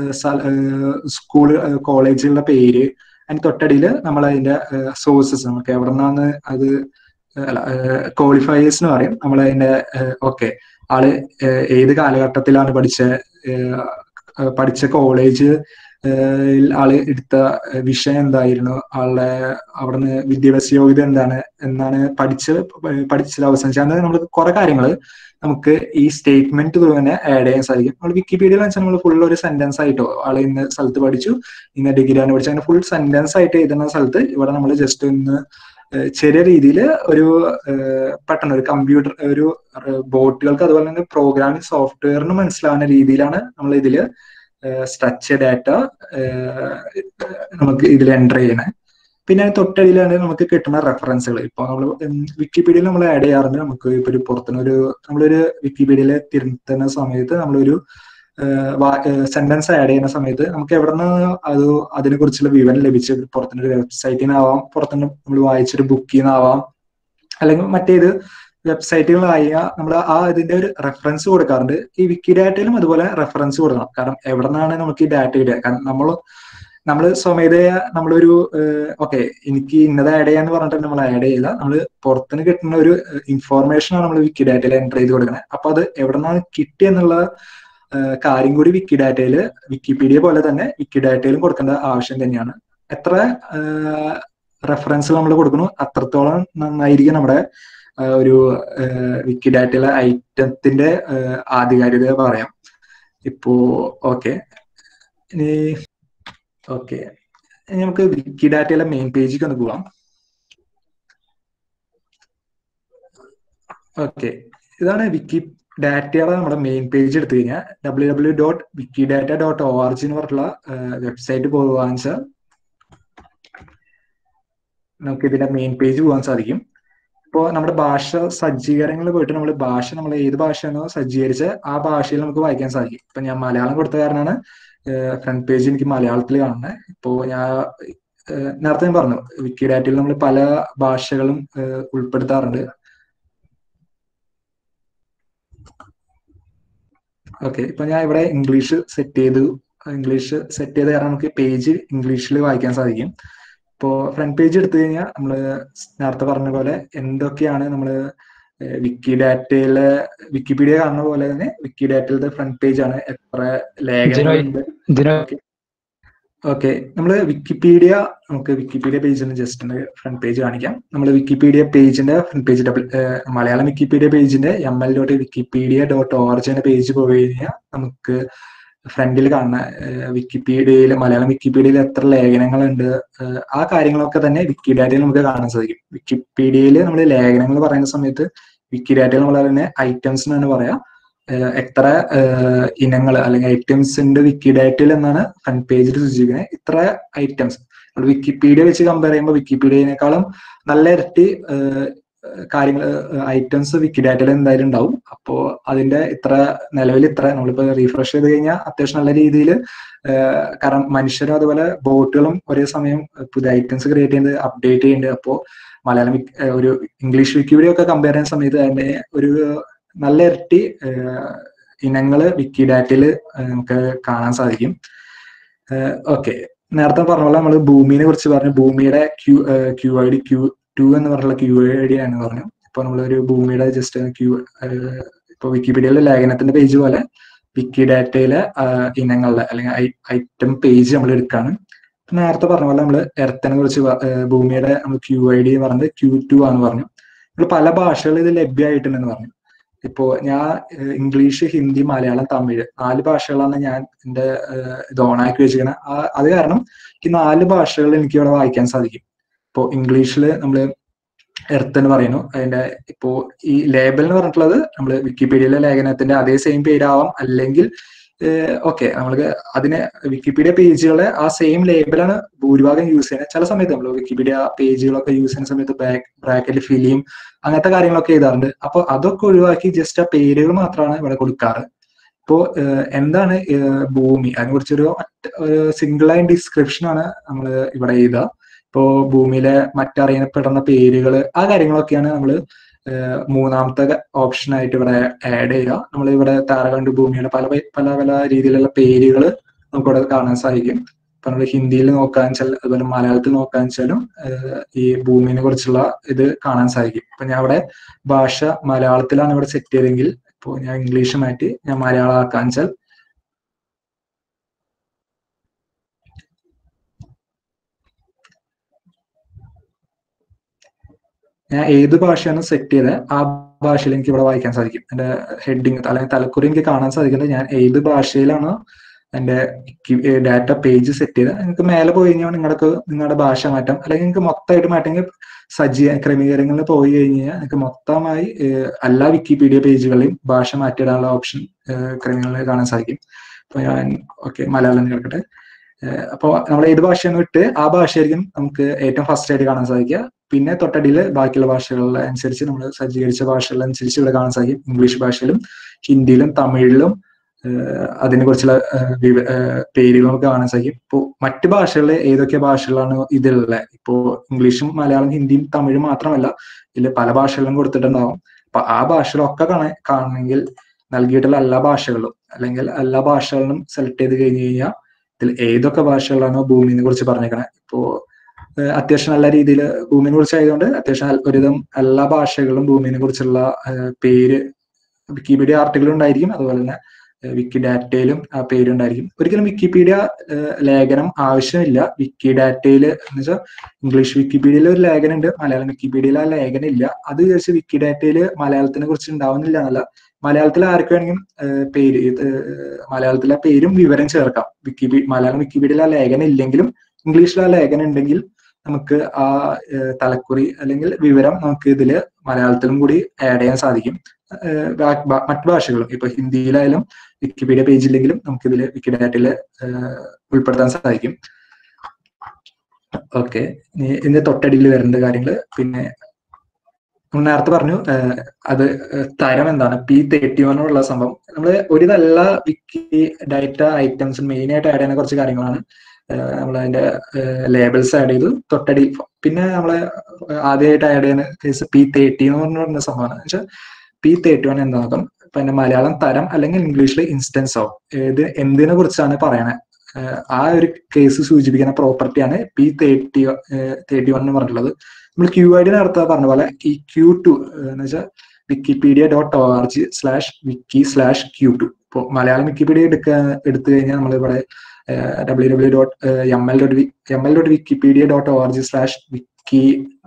സ്കൂൾ കോളേജുകളുടെ പേര് അതിന് തൊട്ടടിയിൽ നമ്മൾ അതിന്റെ സോഴ്സസ് നമുക്ക് എവിടെ നിന്നാണ് അത് ക്വാളിഫയേഴ്സ് എന്ന് പറയും നമ്മൾ അതിന്റെ ഓക്കെ ആള് ഏത് കാലഘട്ടത്തിലാണ് പഠിച്ച പഠിച്ച കോളേജ് ആള് എടുത്ത വിഷയം എന്തായിരുന്നു ആളുടെ അവിടുന്ന് വിദ്യാഭ്യാസ യോഗ്യത എന്താണ് എന്നാണ് പഠിച്ച് പഠിച്ചത് അവസാനിച്ചത് അങ്ങനെ നമ്മൾ കുറെ കാര്യങ്ങൾ നമുക്ക് ഈ സ്റ്റേറ്റ്മെന്റ് ത്രൂ തന്നെ ആഡ് ചെയ്യാൻ സാധിക്കും നമ്മൾ വിക്കിപീഡിയയിൽ വെച്ചാൽ നമ്മൾ ഫുൾ ഒരു സെന്റൻസ് ആയിട്ടോ ആൾ ഇന്ന സ്ഥലത്ത് പഠിച്ചു ഇന്ന ഡിഗ്രിയാണ് പഠിച്ചു അങ്ങനെ ഫുൾ സെന്റൻസ് ആയിട്ട് എഴുതുന്ന സ്ഥലത്ത് ഇവിടെ നമ്മൾ ജസ്റ്റ് ഒന്ന് ചെറിയ രീതിയിൽ ഒരു പെട്ടെന്ന് ഒരു കമ്പ്യൂട്ടർ ഒരു ബോട്ടുകൾക്ക് അതുപോലെ തന്നെ പ്രോഗ്രാമിംഗ് സോഫ്റ്റ്വെയറിന് മനസ്സിലാവുന്ന രീതിയിലാണ് നമ്മൾ ഇതിൽ സ്ട്രക്ചർ ഡാറ്റ നമുക്ക് ഇതിൽ എൻ്റർ ചെയ്യണേ പിന്നെ തൊട്ടടിയിലാണ് നമുക്ക് കിട്ടുന്ന റെഫറൻസുകൾ ഇപ്പൊ നമ്മൾ വിക്കിപീഡിയയിൽ നമ്മൾ ആഡ് ചെയ്യാറുണ്ട് നമുക്ക് ഇപ്പൊ ഒരു പുറത്തുനിന്നൊരു നമ്മളൊരു വിക്കിപീഡിയയിൽ തിരുത്തുന്ന സമയത്ത് നമ്മളൊരു സെന്റൻസ് ആഡ് ചെയ്യുന്ന സമയത്ത് നമുക്ക് എവിടെ നിന്ന് അത് അതിനെ കുറിച്ചുള്ള വിവരം ലഭിച്ച് പുറത്തുനിന്ന് വെബ്സൈറ്റിൽ നിന്നാവാം പുറത്തുനിന്ന് നമ്മൾ വായിച്ചൊരു ബുക്കിൽ നിന്നാവാം അല്ലെങ്കിൽ മറ്റേത് വെബ്സൈറ്റുകളായ നമ്മൾ ആ ഇതിന്റെ ഒരു റെഫറൻസ് കൊടുക്കാറുണ്ട് ഈ വിക്കി ഡാറ്റയിലും അതുപോലെ റെഫറൻസ് കൊടുക്കണം കാരണം എവിടെ നിന്നാണ് നമുക്ക് ഈ ഡാറ്റ കിട്ടുക കാരണം നമ്മൾ നമ്മൾ സ്വമേധയ നമ്മളൊരു ഓക്കെ എനിക്ക് ഇന്നത് ആഡ് ചെയ്യാന്ന് പറഞ്ഞിട്ട് നമ്മൾ ആഡ് ചെയ്യില്ല നമ്മൾ പുറത്തുനിന്ന് കിട്ടുന്ന ഒരു ഇൻഫോർമേഷൻ ആണ് നമ്മൾ വിക്കി ഡാറ്റയിൽ എൻ്റർ ചെയ്ത് കൊടുക്കുന്നത് അപ്പൊ അത് എവിടെ നിന്നാണ് കിട്ടിയെന്നുള്ള കാര്യം കൂടി വിക്കി ഡാറ്റയിൽ വിക്കിപീഡിയ പോലെ തന്നെ വിക്കി ഡാറ്റയിലും കൊടുക്കേണ്ട ആവശ്യം തന്നെയാണ് എത്ര റെഫറൻസ് നമ്മൾ കൊടുക്കുന്നു അത്രത്തോളം നന്നായിരിക്കും നമ്മുടെ ഒരു വിക്കി ഡാറ്റയിലെ ഐറ്റത്തിന്റെ ആധികാരികത പറയാം ഇപ്പോ ഓക്കെ ഇനി ഓക്കെ നമുക്ക് വിക്കി ഡാറ്റയിലെ മെയിൻ പേജിലേക്ക് ഒന്ന് പോവാം ഓക്കെ ഇതാണ് വിക്കി ഡാറ്റയുടെ നമ്മുടെ മെയിൻ പേജ് എടുത്തു കഴിഞ്ഞാൽ W W dot wiki data dot O R G എന്ന് പറഞ്ഞിട്ടുള്ള വെബ്സൈറ്റ് പോകാൻ വെച്ചാൽ നമുക്ക് ഇതിന്റെ മെയിൻ പേജ് പോകാൻ സാധിക്കും ഇപ്പോൾ നമ്മുടെ ഭാഷ സജ്ജീകരണങ്ങൾ പോയിട്ട് നമ്മൾ ഭാഷ നമ്മൾ ഏത് ഭാഷയാണോ സജ്ജീകരിച്ച് ആ ഭാഷയിൽ നമുക്ക് വായിക്കാൻ സാധിക്കും ഇപ്പൊ ഞാൻ മലയാളം കൊടുത്ത കാരണമാണ് ഫ്രണ്ട് പേജ് എനിക്ക് മലയാളത്തിൽ കാണുന്നത് ഇപ്പോ ഞാൻ നേരത്തെ ഞാൻ പറഞ്ഞു വിക്കി ഡാറ്റയിൽ നമ്മൾ പല ഭാഷകളും ഉൾപ്പെടുത്താറുണ്ട് ഓക്കെ ഇപ്പൊ ഞാൻ ഇവിടെ ഇംഗ്ലീഷ് സെറ്റ് ചെയ്തു ഇംഗ്ലീഷ് സെറ്റ് ചെയ്ത കാരണം നമുക്ക് പേജ് ഇംഗ്ലീഷിൽ വായിക്കാൻ സാധിക്കും ഇപ്പോ ഫ്രണ്ട് പേജ് എടുത്തു കഴിഞ്ഞാൽ നമ്മൾ നേരത്തെ പറഞ്ഞ പോലെ എന്തൊക്കെയാണ് നമ്മൾ വിക്കി ഡാറ്റയിലെ വിക്കിപീഡിയ കാണുന്ന പോലെ തന്നെ വിക്കി ഡാറ്റയിലത്തെ ഫ്രണ്ട് പേജ് ആണ് എത്ര ലേഖനങ്ങളുണ്ട് ഓക്കെ നമ്മൾ വിക്കിപീഡിയ നമുക്ക് വിക്കിപീഡിയ പേജിന് ജസ്റ്റ് ഒന്ന് ഫ്രണ്ട് പേജ് കാണിക്കാം നമ്മൾ വിക്കിപീഡിയ പേജിന്റെ front page double Malayalam Wikipedia പേജിന്റെ M L dot Wikipedia dot org എന്ന പേജ് പോയി കഴിഞ്ഞാൽ നമുക്ക് ഫ്രണ്ടിൽ കാണുന്ന വിക്കിപീഡിയയിൽ മലയാളം വിക്കിപീഡിയയിൽ എത്ര ലേഖനങ്ങളുണ്ട് ആ കാര്യങ്ങളൊക്കെ തന്നെ വിക്കിഡാറ്റയിൽ നമുക്ക് കാണാൻ സാധിക്കും വിക്കിപീഡിയയിൽ നമ്മൾ ലേഖനങ്ങൾ പറയുന്ന സമയത്ത് വിക്കിഡാറ്റയിൽ നമ്മൾ തന്നെ ഐറ്റംസ് എന്നാണ് പറയാ എത്ര ഇനങ്ങൾ അല്ലെങ്കിൽ ഐറ്റംസ് ഉണ്ട് വിക്കിഡാറ്റയിൽ എന്നാണ് ഫ്രണ്ട് പേജിൽ സൂചിപ്പിക്കുന്നത് ഇത്ര ഐറ്റംസ് വിക്കിപീഡിയ വെച്ച് കമ്പയർ ചെയ്യുമ്പോൾ വിക്കിപീഡിയനേക്കാളും നല്ല ഇരട്ടി കാര്യങ്ങൾ ഐറ്റംസ് വിക്കിഡാറ്റയിൽ എന്തായാലും ഉണ്ടാവും അപ്പോ അതിന്റെ ഇത്ര നിലവിൽ ഇത്ര നമ്മളിപ്പോ റീഫ്രഷ് ചെയ്ത് കഴിഞ്ഞാൽ അത്യാവശ്യം നല്ല രീതിയിൽ കാരണം മനുഷ്യരും അതുപോലെ ബോട്ടുകളും ഒരേ സമയം പുതിയ ഐറ്റംസ് ക്രിയേറ്റ് ചെയ്യുന്നത് അപ്ഡേറ്റ് ചെയ്യുന്നുണ്ട് അപ്പോ മലയാളം ഒരു ഇംഗ്ലീഷ് വിക്കിപീഡിയ ഒക്കെ കമ്പയർ ചെയ്യുന്ന സമയത്ത് അതിന്റെ ഒരു നല്ല ഇരട്ടി ഇനങ്ങള് വിക്കിഡാറ്റയിൽ നമുക്ക് കാണാൻ സാധിക്കും ഓക്കെ നേരത്തെ പറഞ്ഞ പോലെ നമ്മൾ ഭൂമിനെ കുറിച്ച് പറഞ്ഞു ഭൂമിയുടെ Q Q I D Q two എന്ന് പറഞ്ഞുള്ള ക്യൂ ഐ ഡി ആണ് പറഞ്ഞു ഇപ്പൊ നമ്മളൊരു ഭൂമിയുടെ ജസ്റ്റ് ക്യൂ ഇപ്പൊ വിക്കിപീഡിയയിലെ ലേഖനത്തിന്റെ പേജ് പോലെ വിക്കി ഡാറ്റയിലെ ഇനങ്ങളുടെ അല്ലെങ്കിൽ ഐറ്റം പേജ് നമ്മൾ എടുക്കാണ് നേരത്തെ പറഞ്ഞ പോലെ നമ്മൾ എർത്തിനെ കുറിച്ച് ഭൂമിയുടെ നമ്മൾ ക്യൂ ഐ ഡി പറഞ്ഞത് ക്യൂ ടു ആണെന്ന് പറഞ്ഞു നമ്മൾ പല ഭാഷകളിൽ ഇത് ലഭ്യമായിട്ടുണ്ടെന്ന് പറഞ്ഞു ഇപ്പോ ഞാൻ ഇംഗ്ലീഷ് ഹിന്ദി മലയാളം തമിഴ് നാല് ഭാഷകളാണ് ഞാൻ എന്റെ ഇത് ഓണാക്കി വെച്ചിരിക്കുന്നത് അത് കാരണം ഈ നാല് ഭാഷകൾ എനിക്ക് ഇവിടെ വായിക്കാൻ സാധിക്കും ഇപ്പോ ഇംഗ്ലീഷിൽ നമ്മൾ എർത്ത് എന്ന് പറയുന്നു അതിന്റെ ഇപ്പോ ഈ ലേബൽ എന്ന് പറഞ്ഞിട്ടുള്ളത് നമ്മൾ വിക്കിപീഡിയയിലെ ലേഖനത്തിന്റെ അതേ സെയിം പേരാവാം അല്ലെങ്കിൽ ഓക്കെ നമ്മൾക്ക് അതിന് വിക്കിപീഡിയ പേജുകളെ ആ സെയിം ലേബലാണ് ഭൂരിഭാഗം യൂസ് ചെയ്യുന്നത് ചില സമയത്ത് നമ്മൾ വിക്കിപീഡിയ പേജുകളൊക്കെ യൂസ് ചെയ്യുന്ന സമയത്ത് ബാക്ക് ബ്രാക്കറ്റിൽ ഫിലിം അങ്ങനത്തെ കാര്യങ്ങളൊക്കെ എഴുതാറുണ്ട് അപ്പോൾ അതൊക്കെ ഒഴിവാക്കി ജസ്റ്റ് ആ പേരുകൾ മാത്രമാണ് ഇവിടെ കൊടുക്കാറ് ഇപ്പോ എന്താണ് ഭൂമി അതിനെ കുറിച്ചൊരു സിംഗിൾ ലൈൻ ഡിസ്ക്രിപ്ഷൻ ആണ് നമ്മൾ ഇവിടെ എഴുതുക ഇപ്പോ ഭൂമിയിലെ മറ്ററിയപ്പെടുന്ന പേരുകൾ ആ കാര്യങ്ങളൊക്കെയാണ് നമ്മൾ മൂന്നാമത്തെ ഓപ്ഷൻ ആയിട്ട് ഇവിടെ ആഡ് ചെയ്യുക നമ്മൾ ഇവിടെ താരകണ്ട് ഭൂമിയുടെ പല പല പല രീതിയിലുള്ള പേരുകൾ നമുക്കിവിടെ കാണാൻ സാധിക്കും ഇപ്പൊ നമ്മൾ ഹിന്ദിയിൽ നോക്കാൻ വെച്ചാൽ അതുപോലെ മലയാളത്തിൽ നോക്കാൻ വെച്ചാലും ഈ ഭൂമിനെ കുറിച്ചുള്ള ഇത് കാണാൻ സാധിക്കും ഇപ്പൊ ഞാൻ ഇവിടെ ഭാഷ മലയാളത്തിലാണ് ഇവിടെ സെറ്റ് ചെയ്തെങ്കിൽ ഇപ്പോൾ ഞാൻ ഇംഗ്ലീഷ് മാറ്റി ഞാൻ മലയാളം ആക്കാൻ വെച്ചാൽ ഞാൻ ഏത് ഭാഷയാണ് സെറ്റ് ചെയ്തത് ആ ഭാഷയിൽ എനിക്ക് ഇവിടെ വായിക്കാൻ സാധിക്കും എന്റെ ഹെഡിങ് അല്ലെങ്കിൽ തലക്കുറി എനിക്ക് കാണാൻ സാധിക്കുന്നത് ഞാൻ ഏത് ഭാഷയിലാണോ എന്റെ ഡാറ്റ പേജ് സെറ്റ് ചെയ്ത് നിങ്ങൾക്ക് മേലെ പോയി കഴിഞ്ഞാൽ നിങ്ങൾക്ക് നിങ്ങളുടെ ഭാഷ മാറ്റാം അല്ലെങ്കിൽ നിങ്ങൾക്ക് മൊത്തമായിട്ട് മാറ്റമെങ്കിൽ സജ്ജീ ക്രമീകരണങ്ങളിൽ പോയി കഴിഞ്ഞ് കഴിഞ്ഞാൽ നിങ്ങൾക്ക് മൊത്തമായി എല്ലാ വിക്കിപീഡിയ പേജുകളെയും ഭാഷ മാറ്റിയിടാനുള്ള ഓപ്ഷൻ ക്രമീകരണങ്ങളിൽ കാണാൻ സാധിക്കും അപ്പൊ ഞാൻ ഓക്കെ മലയാളം കേൾക്കട്ടെ അപ്പോൾ നമ്മൾ ഏത് ഭാഷയാണ് വിട്ട് ആ ഭാഷയായിരിക്കും നമുക്ക് ഏറ്റവും ഫസ്റ്റ് ആയിട്ട് കാണാൻ സാധിക്കുക പിന്നെ തൊട്ടടിയിൽ ബാക്കിയുള്ള ഭാഷകളിലെ അനുസരിച്ച് നമ്മൾ സജ്ജീകരിച്ച ഭാഷകളനുസരിച്ച് ഇവിടെ കാണാൻ സാധിക്കും ഇംഗ്ലീഷ് ഭാഷയിലും ഹിന്ദിയിലും തമിഴിലും അതിനെ കുറിച്ചുള്ള പേരുകൾ നമുക്ക് കാണാൻ സാധിക്കും ഇപ്പോൾ മറ്റ് ഭാഷകളിൽ ഏതൊക്കെ ഭാഷകളാണ് ഇതിലുള്ളത് ഇപ്പോ ഇംഗ്ലീഷും മലയാളം ഹിന്ദിയും തമിഴും മാത്രമല്ല ഇതിൽ പല ഭാഷകളും കൊടുത്തിട്ടുണ്ടാവും അപ്പൊ ആ ഭാഷകളൊക്കെ കാണാൻ കാണണമെങ്കിൽ നൽകിയിട്ടുള്ള എല്ലാ ഭാഷകളും അല്ലെങ്കിൽ എല്ലാ ഭാഷകളും സെലക്ട് ചെയ്ത് കഴിഞ്ഞ് കഴിഞ്ഞാൽ ഇതിൽ ഏതൊക്കെ ഭാഷകളാണോ ഭൂമിനെ കുറിച്ച് പറഞ്ഞേക്കണേ ഇപ്പോ അത്യാവശ്യം നല്ല രീതിയിൽ ഭൂമിനെ കുറിച്ച് ആയതുകൊണ്ട് അത്യാവശ്യം ഒരുവിധം എല്ലാ ഭാഷകളും ഭൂമിനെ കുറിച്ചുള്ള പേര് വിക്കിപീഡിയ ആർട്ടിക്കിൾ ഉണ്ടായിരിക്കും അതുപോലെ തന്നെ വിക്കി ഡാറ്റയിലും ആ പേരുണ്ടായിരിക്കും ഒരിക്കലും വിക്കിപീഡിയ ലേഖനം ആവശ്യമില്ല വിക്കി ഡാറ്റയിൽ എന്ന് വെച്ചാൽ ഇംഗ്ലീഷ് വിക്കിപീഡിയയിൽ ഒരു ലേഖനം ഉണ്ട് മലയാളം വിക്കിപീഡിയയിൽ ആ ലേഖനം ഇല്ല അത് വിചാരിച്ച് വിക്കി ഡാറ്റയിൽ മലയാളത്തിനെ കുറിച്ച് ഉണ്ടാവുന്നില്ല എന്നല്ല മലയാളത്തിൽ ആർക്ക് വേണമെങ്കിലും പേര് മലയാളത്തിലെ പേരും വിവരം ചേർക്കാം വിക്കിപീ മലയാളം വിക്കിപീഡിയയിൽ ആ ലേഖനം ഇല്ലെങ്കിലും ഇംഗ്ലീഷിൽ ആ ലേഖനം ഉണ്ടെങ്കിൽ നമുക്ക് ആ തലക്കുറി അല്ലെങ്കിൽ വിവരം നമുക്ക് ഇതിൽ മലയാളത്തിലും കൂടി ആഡ് ചെയ്യാൻ സാധിക്കും മറ്റു ഭാഷകളും ഇപ്പൊ ഹിന്ദിയിലായാലും വിക്കിപീഡിയ പേജിലെങ്കിലും നമുക്ക് ഇതിൽ വിക്കിഡാറ്റയിൽ ഉൾപ്പെടുത്താൻ സാധിക്കും ഓക്കെ ഇതിന്റെ തൊട്ടടിയിൽ വരേണ്ട കാര്യങ്ങൾ പിന്നെ നമ്മൾ നേരത്തെ പറഞ്ഞു അത് തരം എന്താണ് പി തേർട്ടി വൺ ഉള്ള സംഭവം നമ്മൾ ഒരു നല്ല വിക്കി ഡാറ്റ ഐറ്റംസ് മെയിൻ ആയിട്ട് ആഡ് ചെയ്യുന്ന കുറച്ച് കാര്യങ്ങളാണ് നമ്മൾ അതിന്റെ ലേബിൾസ് ആഡ് ചെയ്തു തൊട്ടടി പിന്നെ നമ്മള് ആദ്യമായിട്ട് ആഡ് ചെയ്യുന്ന കേസ് പി തേർട്ടി എന്ന് പറഞ്ഞ സംഭവമാണ് വെച്ചാൽ പി തേർട്ടി വൺ എന്താ നോക്കാം പിന്നെ മലയാളം തരം അല്ലെങ്കിൽ ഇംഗ്ലീഷിൽ ഇൻസ്റ്റൻസ് ആവും ഇത് എന്തിനെ കുറിച്ചാണ് പറയണത് ആ ഒരു കേസ് സൂചിപ്പിക്കുന്ന പ്രോപ്പർട്ടിയാണ് പി തേർട്ടി തേർട്ടി വൺ എന്ന് പറഞ്ഞിട്ടുള്ളത് നമ്മൾ ക്യൂ ഐ ഡി നേരത്തെ പറഞ്ഞ പോലെ ഈ ക്യൂ ടു എന്ന് വെച്ചാൽ Wikipedia dot O R G slash wiki slash Q two ഇപ്പോൾ മലയാളം വിക്കിപീഡിയ എടുക്കുക എടുത്തു കഴിഞ്ഞാൽ നമ്മൾ ഇവിടെ W W dot M L dot M L dot Wikipedia dot O R G slash wiki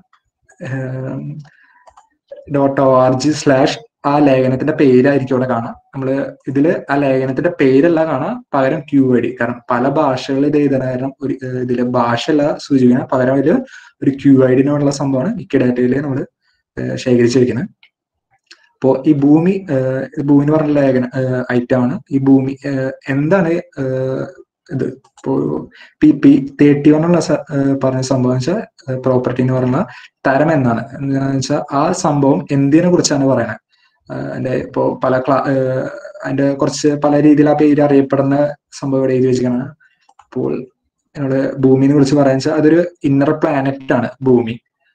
dot O R G slash ആ ലേഖനത്തിന്റെ പേരായിരിക്കും അവിടെ കാണാം നമ്മൾ ഇതില് ആ ലേഖനത്തിന്റെ പേരല്ല കാണാം പകരം ക്യൂ ഐ ഡി കാരണം പല ഭാഷകളിൽ ഇത് എഴുതുന്ന കാരണം ഒരു ഇതില് ഭാഷയല്ല സൂചിപ്പിക്കണം പകരം ഇതില് ഒരു ക്യൂ ഐ ഡിനുള്ള സംഭവമാണ് വിക്കിഡാറ്റയിൽ നമ്മൾ ശേഖരിച്ചു വെക്കുന്നത് അപ്പോ ഈ ഭൂമി ഭൂമി എന്ന് പറഞ്ഞ ലേഖന ഐറ്റം ആണ് ഈ ഭൂമി എന്താണ് ഇത് ഇപ്പോ പി പി തേർട്ടി വൺ ഉള്ള പറഞ്ഞ സംഭവം വെച്ചാൽ പ്രോപ്പർട്ടി എന്ന് പറഞ്ഞ തരം എന്നാണ് എന്താണെന്ന് വെച്ചാൽ ആ സംഭവം എന്തിനെ കുറിച്ചാണ് പറയുന്നത് അതിന്റെ ഇപ്പോ പല ക്ലാ അതിന്റെ കുറച്ച് പല രീതിയിൽ ആ പേര് അറിയപ്പെടുന്ന സംഭവം ഇവിടെ എഴുതി വെച്ചിരിക്കണം അപ്പോൾ എന്നോട് ഭൂമിനെ കുറിച്ച് പറയാൻ വെച്ചാൽ അതൊരു ഇന്നർ പ്ലാനറ്റ് ആണ് ഭൂമി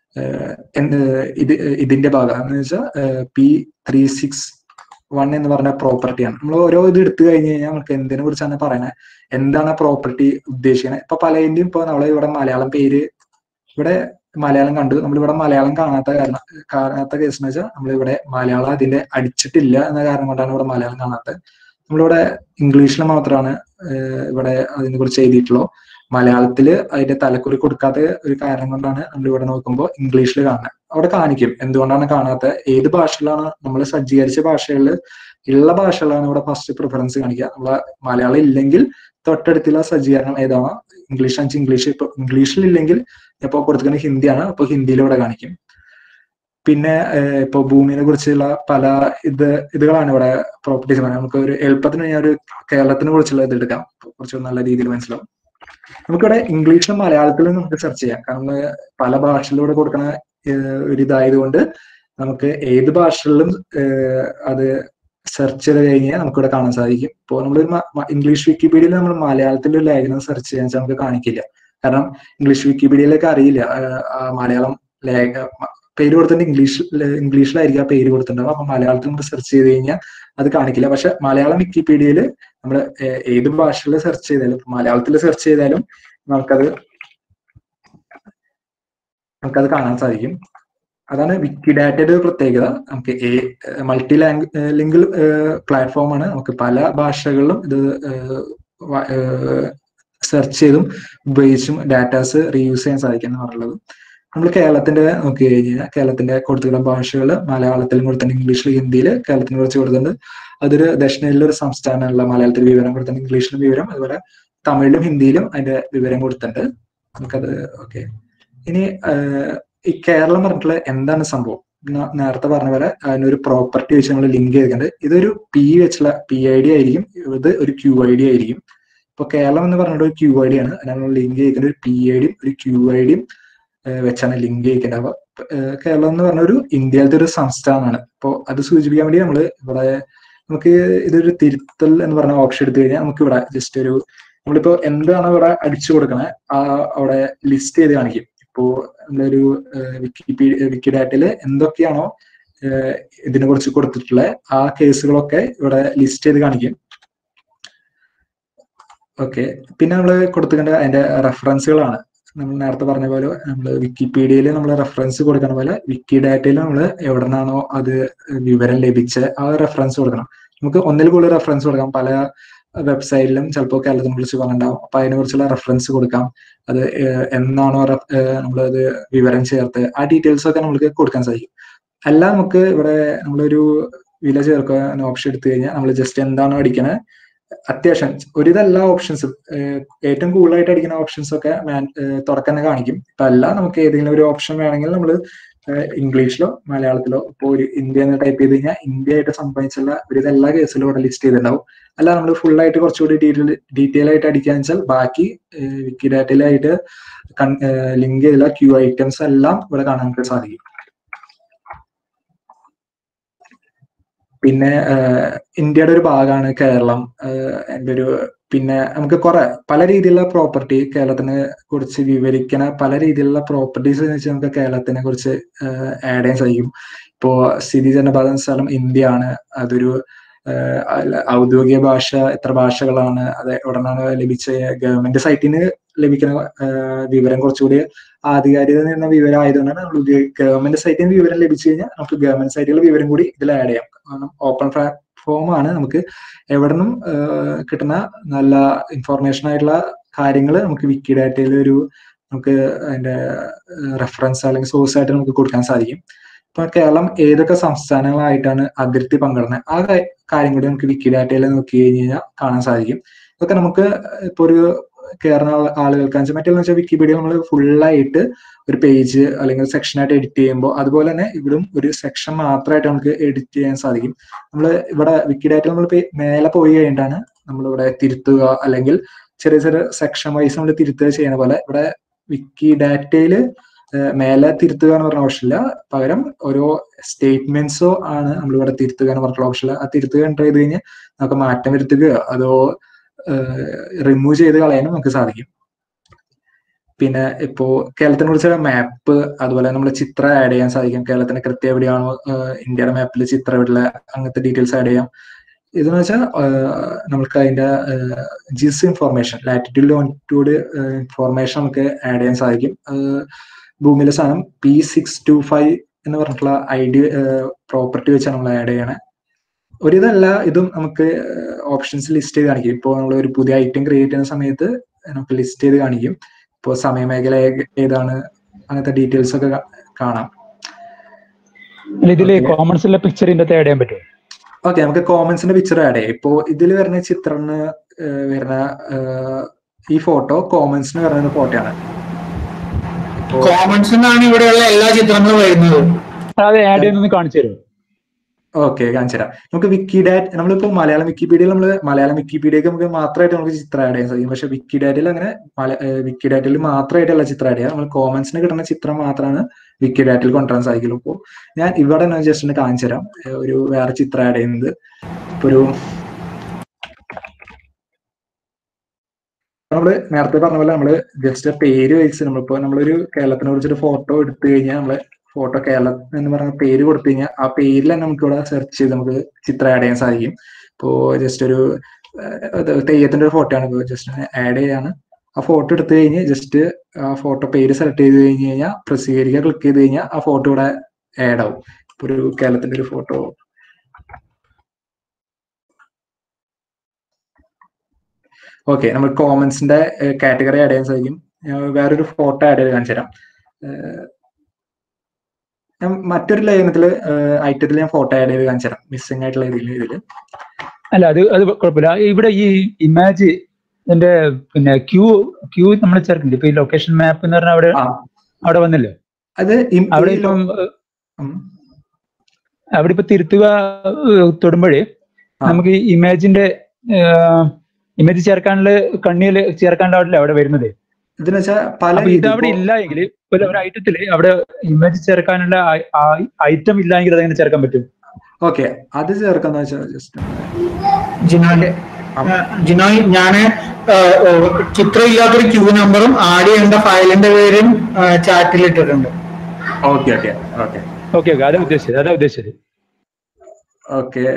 ഇത് ഇതിന്റെ ഭാഗം എന്ന് വെച്ചാൽ പി ത്രീ സിക്സ് വൺ എന്ന് പറഞ്ഞ പ്രോപ്പർട്ടിയാണ് നമ്മൾ ഓരോ ഇത് എടുത്തു കഴിഞ്ഞ് കഴിഞ്ഞാൽ നമുക്ക് എന്തിനെ കുറിച്ചാണ് പറയുന്നത് എന്താണ് പ്രോപ്പർട്ടി ഉദ്ദേശിക്കുന്നത് ഇപ്പൊ പലതിന്റെയും ഇപ്പൊ നമ്മളെ ഇവിടെ മലയാളം പേര് ഇവിടെ മലയാളം കണ്ടു നമ്മളിവിടെ മലയാളം കാണാത്ത കാരണം കാണാത്ത കേസ് എന്ന് വെച്ചാൽ നമ്മളിവിടെ മലയാളം അതിന്റെ അടിച്ചിട്ടില്ല എന്ന കാരണം കൊണ്ടാണ് ഇവിടെ മലയാളം കാണാത്തത് നമ്മളിവിടെ ഇംഗ്ലീഷിൽ മാത്രമാണ് ഇവിടെ അതിനെ കുറിച്ച് എഴുതിയിട്ടുള്ളൂ മലയാളത്തിൽ അതിന്റെ തലക്കുറി കൊടുക്കാത്ത ഒരു കാരണം കൊണ്ടാണ് നമ്മൾ ഇവിടെ നോക്കുമ്പോൾ ഇംഗ്ലീഷിൽ കാണുന്നത് അവിടെ കാണിക്കും എന്തുകൊണ്ടാണ് കാണാത്ത ഏത് ഭാഷയിലാണ് നമ്മൾ സജ്ജീകരിച്ച ഭാഷകളിൽ ഉള്ള ഭാഷകളാണ് ഇവിടെ ഫസ്റ്റ് പ്രിഫറൻസ് കാണിക്കുക നമ്മളെ മലയാളം ഇല്ലെങ്കിൽ തൊട്ടടുത്തുള്ള സജ്ജീകരണം ഏതാണോ ഇംഗ്ലീഷ് ആണെന്ന് ഇംഗ്ലീഷ് ഇപ്പൊ ഇംഗ്ലീഷിൽ ഇല്ലെങ്കിൽ ഇപ്പൊ കൊടുത്തിരിക്കുന്ന ഹിന്ദിയാണ് അപ്പൊ ഹിന്ദിയിൽ ഇവിടെ കാണിക്കും പിന്നെ ഇപ്പൊ ഭൂമിനെ കുറിച്ചുള്ള പല ഇത് ഇതുകളാണ് ഇവിടെ പ്രോപ്പർട്ടീസ് പറയുന്നത് നമുക്ക് ഒരു എളുപ്പത്തിന് ഞാൻ ഒരു കേരളത്തിനെ കുറിച്ചുള്ള ഇത് എടുക്കാം കുറച്ച് നല്ല രീതിയിൽ മനസ്സിലാവും നമുക്കിവിടെ ഇംഗ്ലീഷിലും മലയാളത്തിലും നമുക്ക് സെർച്ച് ചെയ്യാം കാരണം പല ഭാഷയിലൂടെ കൊടുക്കുന്ന ഒരു ഇതായതുകൊണ്ട് നമുക്ക് ഏത് ഭാഷകളിലും അത് സെർച്ച് ചെയ്ത് കഴിഞ്ഞാൽ നമുക്കിവിടെ കാണാൻ സാധിക്കും ഇപ്പോൾ നമ്മളൊരു ഇംഗ്ലീഷ് വിക്കിപീഡിയയിൽ നമ്മൾ മലയാളത്തിൽ ഒരു ലേഖനം സെർച്ച് ചെയ്യാൻ വെച്ചാൽ നമുക്ക് കാണിക്കില്ല കാരണം ഇംഗ്ലീഷ് വിക്കിപീഡിയയിലേക്ക് അറിയില്ല മലയാളം ലേഖ പേര് കൊടുത്തിട്ട് ഇംഗ്ലീഷ് ഇംഗ്ലീഷിലായിരിക്കും ആ പേര് കൊടുത്തിട്ടുണ്ടാവും അപ്പൊ മലയാളത്തിൽ നമ്മൾ സെർച്ച് ചെയ്ത് കഴിഞ്ഞാൽ അത് കാണിക്കില്ല പക്ഷെ മലയാളം വിക്കിപീഡിയയിൽ നമ്മൾ ഏത് ഭാഷയിൽ സെർച്ച് ചെയ്താലും മലയാളത്തിൽ സെർച്ച് ചെയ്താലും നമുക്കത് നമുക്കത് കാണാൻ സാധിക്കും അതാണ് വിക്കിഡാറ്റയുടെ ഒരു പ്രത്യേകത നമുക്ക് മൾട്ടി ലാംഗ് ലിംഗിൾ പ്ലാറ്റ്ഫോം ആണ് നമുക്ക് പല ഭാഷകളിലും ഇത് സെർച്ച് ചെയ്തും ഉപയോഗിച്ചും ഡാറ്റാസ് റീയൂസ് ചെയ്യാൻ സാധിക്കും എന്ന് പറഞ്ഞുള്ളത് നമ്മൾ കേരളത്തിന്റെ നോക്കി കഴിഞ്ഞാൽ കേരളത്തിന്റെ കൊടുത്തിട്ടുള്ള ഭാഷകൾ മലയാളത്തിലും കൊടുത്തിട്ടുണ്ട് ഇംഗ്ലീഷിൽ ഹിന്ദിയിൽ കേരളത്തിന് കുറച്ച് കൊടുത്തിട്ടുണ്ട് അതൊരു ദക്ഷിണേന്ത്യയിലെ ഒരു സംസ്ഥാനമുള്ള മലയാളത്തിൽ വിവരം കൊടുത്തിട്ടുണ്ട് ഇംഗ്ലീഷിലും വിവരം അതുപോലെ തമിഴിലും ഹിന്ദിയിലും അതിന്റെ വിവരം കൊടുത്തിട്ടുണ്ട് നമുക്കത് ഓക്കെ ഇനി ഈ കേരളം പറഞ്ഞിട്ടുള്ള എന്താണ് സംഭവം നേരത്തെ പറഞ്ഞ പോലെ അതിനൊരു പ്രോപ്പർട്ടി വെച്ച് നമ്മൾ ലിങ്ക് ചെയ്തിട്ടുണ്ട് ഇതൊരു പി വെച്ചുള്ള പി ഐ ഡി ആയിരിക്കും ഇത് ഒരു ക്യു ഐ ഡി ആയിരിക്കും ഇപ്പൊ കേരളം എന്ന് പറഞ്ഞിട്ട് ഒരു ക്യു ഐ ഡി ആണ് നമ്മൾ ലിങ്ക് ചെയ്തിട്ടുണ്ട് ഒരു പി ഐ ഡിയും ഒരു ക്യു ഐ ഡിയും വെച്ചാണ് ലിങ്ക് ചെയ്യിക്കേണ്ടത് അപ്പൊ കേരളം എന്ന് പറഞ്ഞ ഒരു ഇന്ത്യയിലത്തെ ഒരു സംസ്ഥാനമാണ് അപ്പോൾ അത് സൂചിപ്പിക്കാൻ വേണ്ടി നമ്മൾ ഇവിടെ നമുക്ക് ഇതൊരു തിരുത്തൽ എന്ന് പറഞ്ഞ ഓപ്ഷൻ എടുത്തു കഴിഞ്ഞാൽ നമുക്ക് ഇവിടെ ജസ്റ്റ് ഒരു നമ്മളിപ്പോ എന്താണ് ഇവിടെ അടിച്ചു കൊടുക്കണേ ആ അവിടെ ലിസ്റ്റ് ചെയ്ത് കാണിക്കും ഇപ്പോ നമ്മളൊരു വിക്കിപീഡിയ വിക്കിഡാറ്റയില് എന്തൊക്കെയാണോ ഇതിനെ കുറിച്ച് കൊടുത്തിട്ടുള്ള ആ കേസുകളൊക്കെ ഇവിടെ ലിസ്റ്റ് ചെയ്ത് കാണിക്കും ഓക്കെ പിന്നെ നമ്മൾ കൊടുത്തിട്ടുണ്ട് അതിന്റെ റെഫറൻസുകളാണ് നമ്മൾ നേരത്തെ പറഞ്ഞ പോലെ നമ്മൾ വിക്കിപീഡിയയിൽ നമ്മൾ റെഫറൻസ് കൊടുക്കണ പോലെ വിക്കി ഡാറ്റയിൽ നമ്മൾ എവിടെ നിന്നാണോ അത് വിവരം ലഭിച്ച ആ റെഫറൻസ് കൊടുക്കണം നമുക്ക് ഒന്നിൽ കൂടുതൽ റെഫറൻസ് കൊടുക്കാം പല വെബ്സൈറ്റിലും ചിലപ്പോൾ കേരളത്തിനെ കുറിച്ച് പറഞ്ഞിട്ടുണ്ടാവും അപ്പൊ അതിനെ കുറിച്ചുള്ള റെഫറൻസ് കൊടുക്കാം അത് എന്നാണോ നമ്മളത് വിവരം ചേർത്ത് ആ ഡീറ്റെയിൽസ് ഒക്കെ നമുക്ക് കൊടുക്കാൻ സാധിക്കും അല്ല നമുക്ക് ഇവിടെ നമ്മളൊരു വില ചേർക്കാൻ ഓപ്ഷൻ എടുത്തു കഴിഞ്ഞാൽ നമ്മൾ ജസ്റ്റ് എന്താണോ അടിക്കണത് അത്യാവശ്യം ഒരുവിധ ഓപ്ഷൻസും ഏറ്റവും കൂടുതലായിട്ട് അടിക്കുന്ന ഓപ്ഷൻസ് ഒക്കെ തുടക്കം തന്നെ കാണിക്കും ഇപ്പൊ അല്ല നമുക്ക് ഏതെങ്കിലും ഒരു ഓപ്ഷൻ വേണമെങ്കിൽ നമ്മൾ ഇംഗ്ലീഷിലോ മലയാളത്തിലോ ഇപ്പോൾ ഒരു ഇന്ത്യ എന്ന് ടൈപ്പ് ചെയ്ത് കഴിഞ്ഞാൽ ഇന്ത്യ ആയിട്ട് സംബന്ധിച്ചുള്ള ഒരുവിധ എല്ലാ കേസിലും ഇവിടെ ലിസ്റ്റ് ചെയ്തിട്ടുണ്ടാവും അല്ല നമ്മൾ ഫുൾ ആയിട്ട് കുറച്ചുകൂടി ഡീറ്റെയിൽ ഡീറ്റെയിൽ ആയിട്ട് അടിക്കാന്ന് വെച്ചാൽ ബാക്കി വിക്കിഡാറ്റയിലായിട്ട് ലിങ്ക് ചെയ്തുള്ള ക്യൂ ഐറ്റംസ് എല്ലാം ഇവിടെ കാണാൻ സാധിക്കും പിന്നെ ഇന്ത്യയുടെ ഒരു ഭാഗമാണ് കേരളം എൻ്റെ ഒരു പിന്നെ നമുക്ക് കുറെ പല രീതിയിലുള്ള പ്രോപ്പർട്ടി കേരളത്തിനെ കുറിച്ച് വിവരിക്കണ പല രീതിയിലുള്ള പ്രോപ്പർട്ടീസ് എന്ന് വെച്ചാൽ നമുക്ക് കേരളത്തിനെ കുറിച്ച് ആഡ് ചെയ്യാൻ സാധിക്കും ഇപ്പോ സ്ഥിതി ചെയ്യുന്ന സ്ഥലം ഇന്ത്യ ആണ് അതൊരു ഔദ്യോഗിക ഭാഷ എത്ര ഭാഷകളാണ് അത് എവിടെ നിന്നാണ് ലഭിച്ച ഗവൺമെന്റ് സൈറ്റിന് ലഭിക്കുന്ന വിവരം കുറച്ചുകൂടി ആധികാരികത എന്ന വിവരം ആയതുകൊണ്ടാണ് നമ്മൾ ഗവൺമെന്റ് സൈറ്റിൽ നിന്ന് വിവരം ലഭിച്ചു കഴിഞ്ഞാൽ നമുക്ക് ഗവൺമെന്റ് സൈറ്റുകളുടെ വിവരം കൂടി ഇതിൽ ആഡ് ചെയ്യാം കാരണം ഓപ്പൺ പ്ലാറ്റ്ഫോം ആണ് നമുക്ക് എവിടെ നിന്നും കിട്ടുന്ന നല്ല ഇൻഫോർമേഷൻ ആയിട്ടുള്ള കാര്യങ്ങൾ നമുക്ക് വിക്കി ഡാറ്റയിൽ ഒരു നമുക്ക് അതിന്റെ റെഫറൻസ് അല്ലെങ്കിൽ സോഴ്സ് ആയിട്ട് നമുക്ക് കൊടുക്കാൻ സാധിക്കും ഇപ്പൊ കേരളം ഏതൊക്കെ സംസ്ഥാനങ്ങളായിട്ടാണ് അതിർത്തി പങ്കിടുന്നത് ആ കാര്യം കൂടി നമുക്ക് വിക്കി ഡാറ്റയിൽ നോക്കി കഴിഞ്ഞ് കഴിഞ്ഞാൽ കാണാൻ സാധിക്കും ഇതൊക്കെ നമുക്ക് ഇപ്പൊ ഒരു കയറുന്ന ആളുകൾക്ക് വെച്ചാൽ മറ്റേന്ന് വെച്ചാൽ വിക്കിപീഡിയ നമ്മൾ ഫുള്ളായിട്ട് ഒരു പേജ് അല്ലെങ്കിൽ സെക്ഷൻ ആയിട്ട് എഡിറ്റ് ചെയ്യുമ്പോൾ അതുപോലെ തന്നെ ഇവിടും ഒരു സെക്ഷൻ മാത്രമായിട്ട് നമുക്ക് എഡിറ്റ് ചെയ്യാൻ സാധിക്കും നമ്മൾ ഇവിടെ വിക്കിഡാറ്റ നമ്മൾ മേലെ പോയി കഴിഞ്ഞിട്ടാണ് നമ്മളിവിടെ തിരുത്തുക അല്ലെങ്കിൽ ചെറിയ ചെറിയ സെക്ഷൻ വൈസ് നമ്മൾ തിരുത്തുക ചെയ്യുന്ന പോലെ ഇവിടെ വിക്കി ഡാറ്റയില് മേലെ തിരുത്തുക എന്ന് പറഞ്ഞ ഓപ്ഷനില്ല പകരം ഓരോ സ്റ്റേറ്റ്മെന്റ്സോ ആണ് നമ്മൾ ഇവിടെ തിരുത്തുക എന്ന് പറഞ്ഞിട്ടുള്ള ഓപ്ഷനില്ല ആ തിരുത്തുക എൻ്റർ ചെയ്ത് കഴിഞ്ഞാൽ നമുക്ക് മാറ്റം വരുത്തുകയോ അതോ റിമൂവ് ചെയ്ത് കളയാനും നമുക്ക് സാധിക്കും പിന്നെ ഇപ്പോ കേരളത്തിനെ കുറിച്ചുള്ള മാപ്പ് അതുപോലെ നമ്മൾ ചിത്രം ആഡ് ചെയ്യാൻ സാധിക്കും കേരളത്തിന് കൃത്യം എവിടെയാണോ ഇന്ത്യയുടെ മാപ്പിൽ ചിത്രം എവിടെ അങ്ങനത്തെ ഡീറ്റെയിൽസ് ആഡ് ചെയ്യാം ഇതെന്ന് വെച്ചാൽ നമുക്ക് അതിന്റെ ജിസ് ഇൻഫോർമേഷൻ ലാറ്റിറ്റ്യൂഡ് ലോണിറ്റ്യൂഡ് ഇൻഫോർമേഷൻ നമുക്ക് ആഡ് ചെയ്യാൻ സാധിക്കും ഭൂമിയിലെ സാധനം പി സിക്സ് ടു ഫൈവ് എന്ന് പറഞ്ഞിട്ടുള്ള ഐ ഡി പ്രോപ്പർട്ടി വെച്ചാണ് നമ്മൾ ആഡ് ചെയ്യണേ ഒരു ഇതല്ല ഇതും നമുക്ക് ഓപ്ഷൻസ് ലിസ്റ്റ് ചെയ്ത് കാണിക്കും ഇപ്പോൾ നമ്മൾ ഒരു പുതിയ ഐറ്റം ക്രിയേറ്റ് ചെയ്യുന്ന സമയത്ത് നമുക്ക് ലിസ്റ്റ് ചെയ്ത് കാണിക്കും ഇപ്പോൾ സമയമേഖല ഏതാണ് അങ്ങനത്തെ ഡീറ്റെയിൽസ് ഒക്കെ കാണാം ഇതില് കോമൺസിലെ പിക്ചർ ഇതിന്റെ ആഡ് ചെയ്യാൻ പറ്റുമോ ഓക്കെ നമുക്ക് കോമൺസിന്റെ പിക്ചർ ആഡ് ചെയ്യാം ഇപ്പോ ഇതിൽ വരുന്ന ചിത്രത്തിന് വരുന്ന ഈ ഫോട്ടോ കോമൺസിന് വരുന്ന ഫോട്ടോയാണ് കോമൺസിനാണ് ഇവിടെയുള്ള എല്ലാ ചിത്രങ്ങളും വരുന്നത് അത് ആഡ് ചെയ്യുന്നത് കാണിച്ചു തരുമോ ഓക്കെ കാണിച്ചു തരാം നമുക്ക് വിക്കിഡാറ്റ് നമ്മളിപ്പോ മലയാളം വിക്കിപീഡിയയിൽ നമ്മൾ മലയാളം വിക്കിപീഡിയക്ക് നമുക്ക് മാത്രമായിട്ട് നമുക്ക് ചിത്രം ആഡ് ചെയ്യാൻ സാധിക്കും പക്ഷെ വിക്കിഡാറ്റിൽ അങ്ങനെ വിക്കിഡാറ്റിൽ മാത്രമായിട്ടല്ല ചിത്രം ആഡ് ചെയ്യുക നമ്മൾ കോമൻസിന് കിട്ടുന്ന ചിത്രം മാത്രമാണ് വിക്കിഡാറ്റിൽ കൊണ്ടുവരാൻ സാധിക്കുള്ളൂ അപ്പോൾ ഞാൻ ഇവിടെ ജസ്റ്റ് ഒന്ന് കാണിച്ചു തരാം ഒരു വേറെ ചിത്രം ആഡ് ചെയ്യുന്നത് ഇപ്പൊ ഒരു നമ്മള് നേരത്തെ പറഞ്ഞ പോലെ നമ്മള് ജസ്റ്റ് പേര് വെച്ച് നമ്മളിപ്പോ നമ്മളൊരു കേരളത്തിനെ കുറിച്ചൊരു ഫോട്ടോ എടുത്തു കഴിഞ്ഞാൽ നമ്മള് ഫോട്ടോ കേരളം എന്ന് പറഞ്ഞ പേര് കൊടുത്തു കഴിഞ്ഞാൽ ആ പേരിൽ തന്നെ നമുക്ക് ഇവിടെ സെർച്ച് ചെയ്ത് നമുക്ക് ചിത്രം ആഡ് ചെയ്യാൻ സാധിക്കും ഇപ്പോ ജസ്റ്റ് ഒരു തെയ്യത്തിന്റെ ഒരു ഫോട്ടോ ആണ് ഇപ്പോൾ ജസ്റ്റ് ആഡ് ചെയ്യാണ് ആ ഫോട്ടോ എടുത്തു കഴിഞ്ഞ് ജസ്റ്റ് ആ ഫോട്ടോ പേര് സെലക്ട് ചെയ്ത് കഴിഞ്ഞ് കഴിഞ്ഞാൽ പ്രസിദ്ധീകരിക്കുക ക്ലിക്ക് ചെയ്ത് കഴിഞ്ഞാൽ ആ ഫോട്ടോ ഇവിടെ ആഡ് ആവും ഇപ്പൊ ഒരു കേരളത്തിന്റെ ഒരു ഫോട്ടോ ഓക്കെ നമ്മൾ കോമൻസിന്റെ കാറ്റഗറി ആഡ് ചെയ്യാൻ സാധിക്കും വേറൊരു ഫോട്ടോ ആഡ് ചെയ്ത് കാണിച്ചു തരാം ഞാൻ മറ്റൊരു ലേഖനത്തില് ഐറ്റത്തിൽ ഞാൻ ഫോട്ടോ ആഡ് ചെയ്ത് കാണിച്ചു തരാം മിസ്സിംഗ് ആയിട്ടുള്ള ഇതിൽ ഇതില് അല്ല അത് അത് കുഴപ്പമില്ല ഇവിടെ ഈ ഇമാജ് ഇതിന്റെ പിന്നെ ക്യൂ ക്യൂ നമ്മൾ ചേർക്കുന്നുണ്ട് ഇപ്പൊ ഈ ലൊക്കേഷൻ മാപ്പ് എന്ന് പറഞ്ഞാൽ അവിടെ ആ അവിടെ വന്നില്ലേ അത് ഇം- അവിടെ ഈ ലോ- ഇപ്പം ഉം. അവിടെ ഇപ്പൊ തിരുത്തുക ഏഹ്, തൊടുമ്പോഴേ ആ. നമുക്ക് ഈ ഇമേജിന്റെ ഇമേജ് ചേർക്കാനുള്ള കണ്ണിയിൽ ചേർക്കാനുള്ള അവിടെ അവിടെ വരുന്നത് ഇതെന്ന് വെച്ചാൽ പല അപ്പൊ ഇത് രീതി- അവിടെ ഇപ്പോ- ഇല്ല എങ്കിൽ ഇപ്പൊ ഒരു ഐറ്റത്തില് അവിടെ ഇമേജ് ചേർക്കാനുള്ള ഐറ്റം ഇല്ല എങ്കിൽ അതെങ്ങനെ ചേർക്കാൻ പറ്റും ഓക്കെ അത് ചേർക്കാന്ന് വെച്ചാൽ ജസ്റ്റ് ജിനോന്റെ ജിനോയ് ഞാന് ഏഹ്, ഏഹ്, ചിത്രം ഇല്ലാത്തൊരു ക്യൂ നമ്പറും ആഡ് ചെയ്യേണ്ട ഫയലിന്റെ പേരും ചാറ്റിൽ ഇട്ടിട്ടുണ്ട് okay okay okay okay okay അതാ ഉദ്ദേശിച്ചത് അതാ ഉദ്ദേശിച്ചത് ഓക്കെ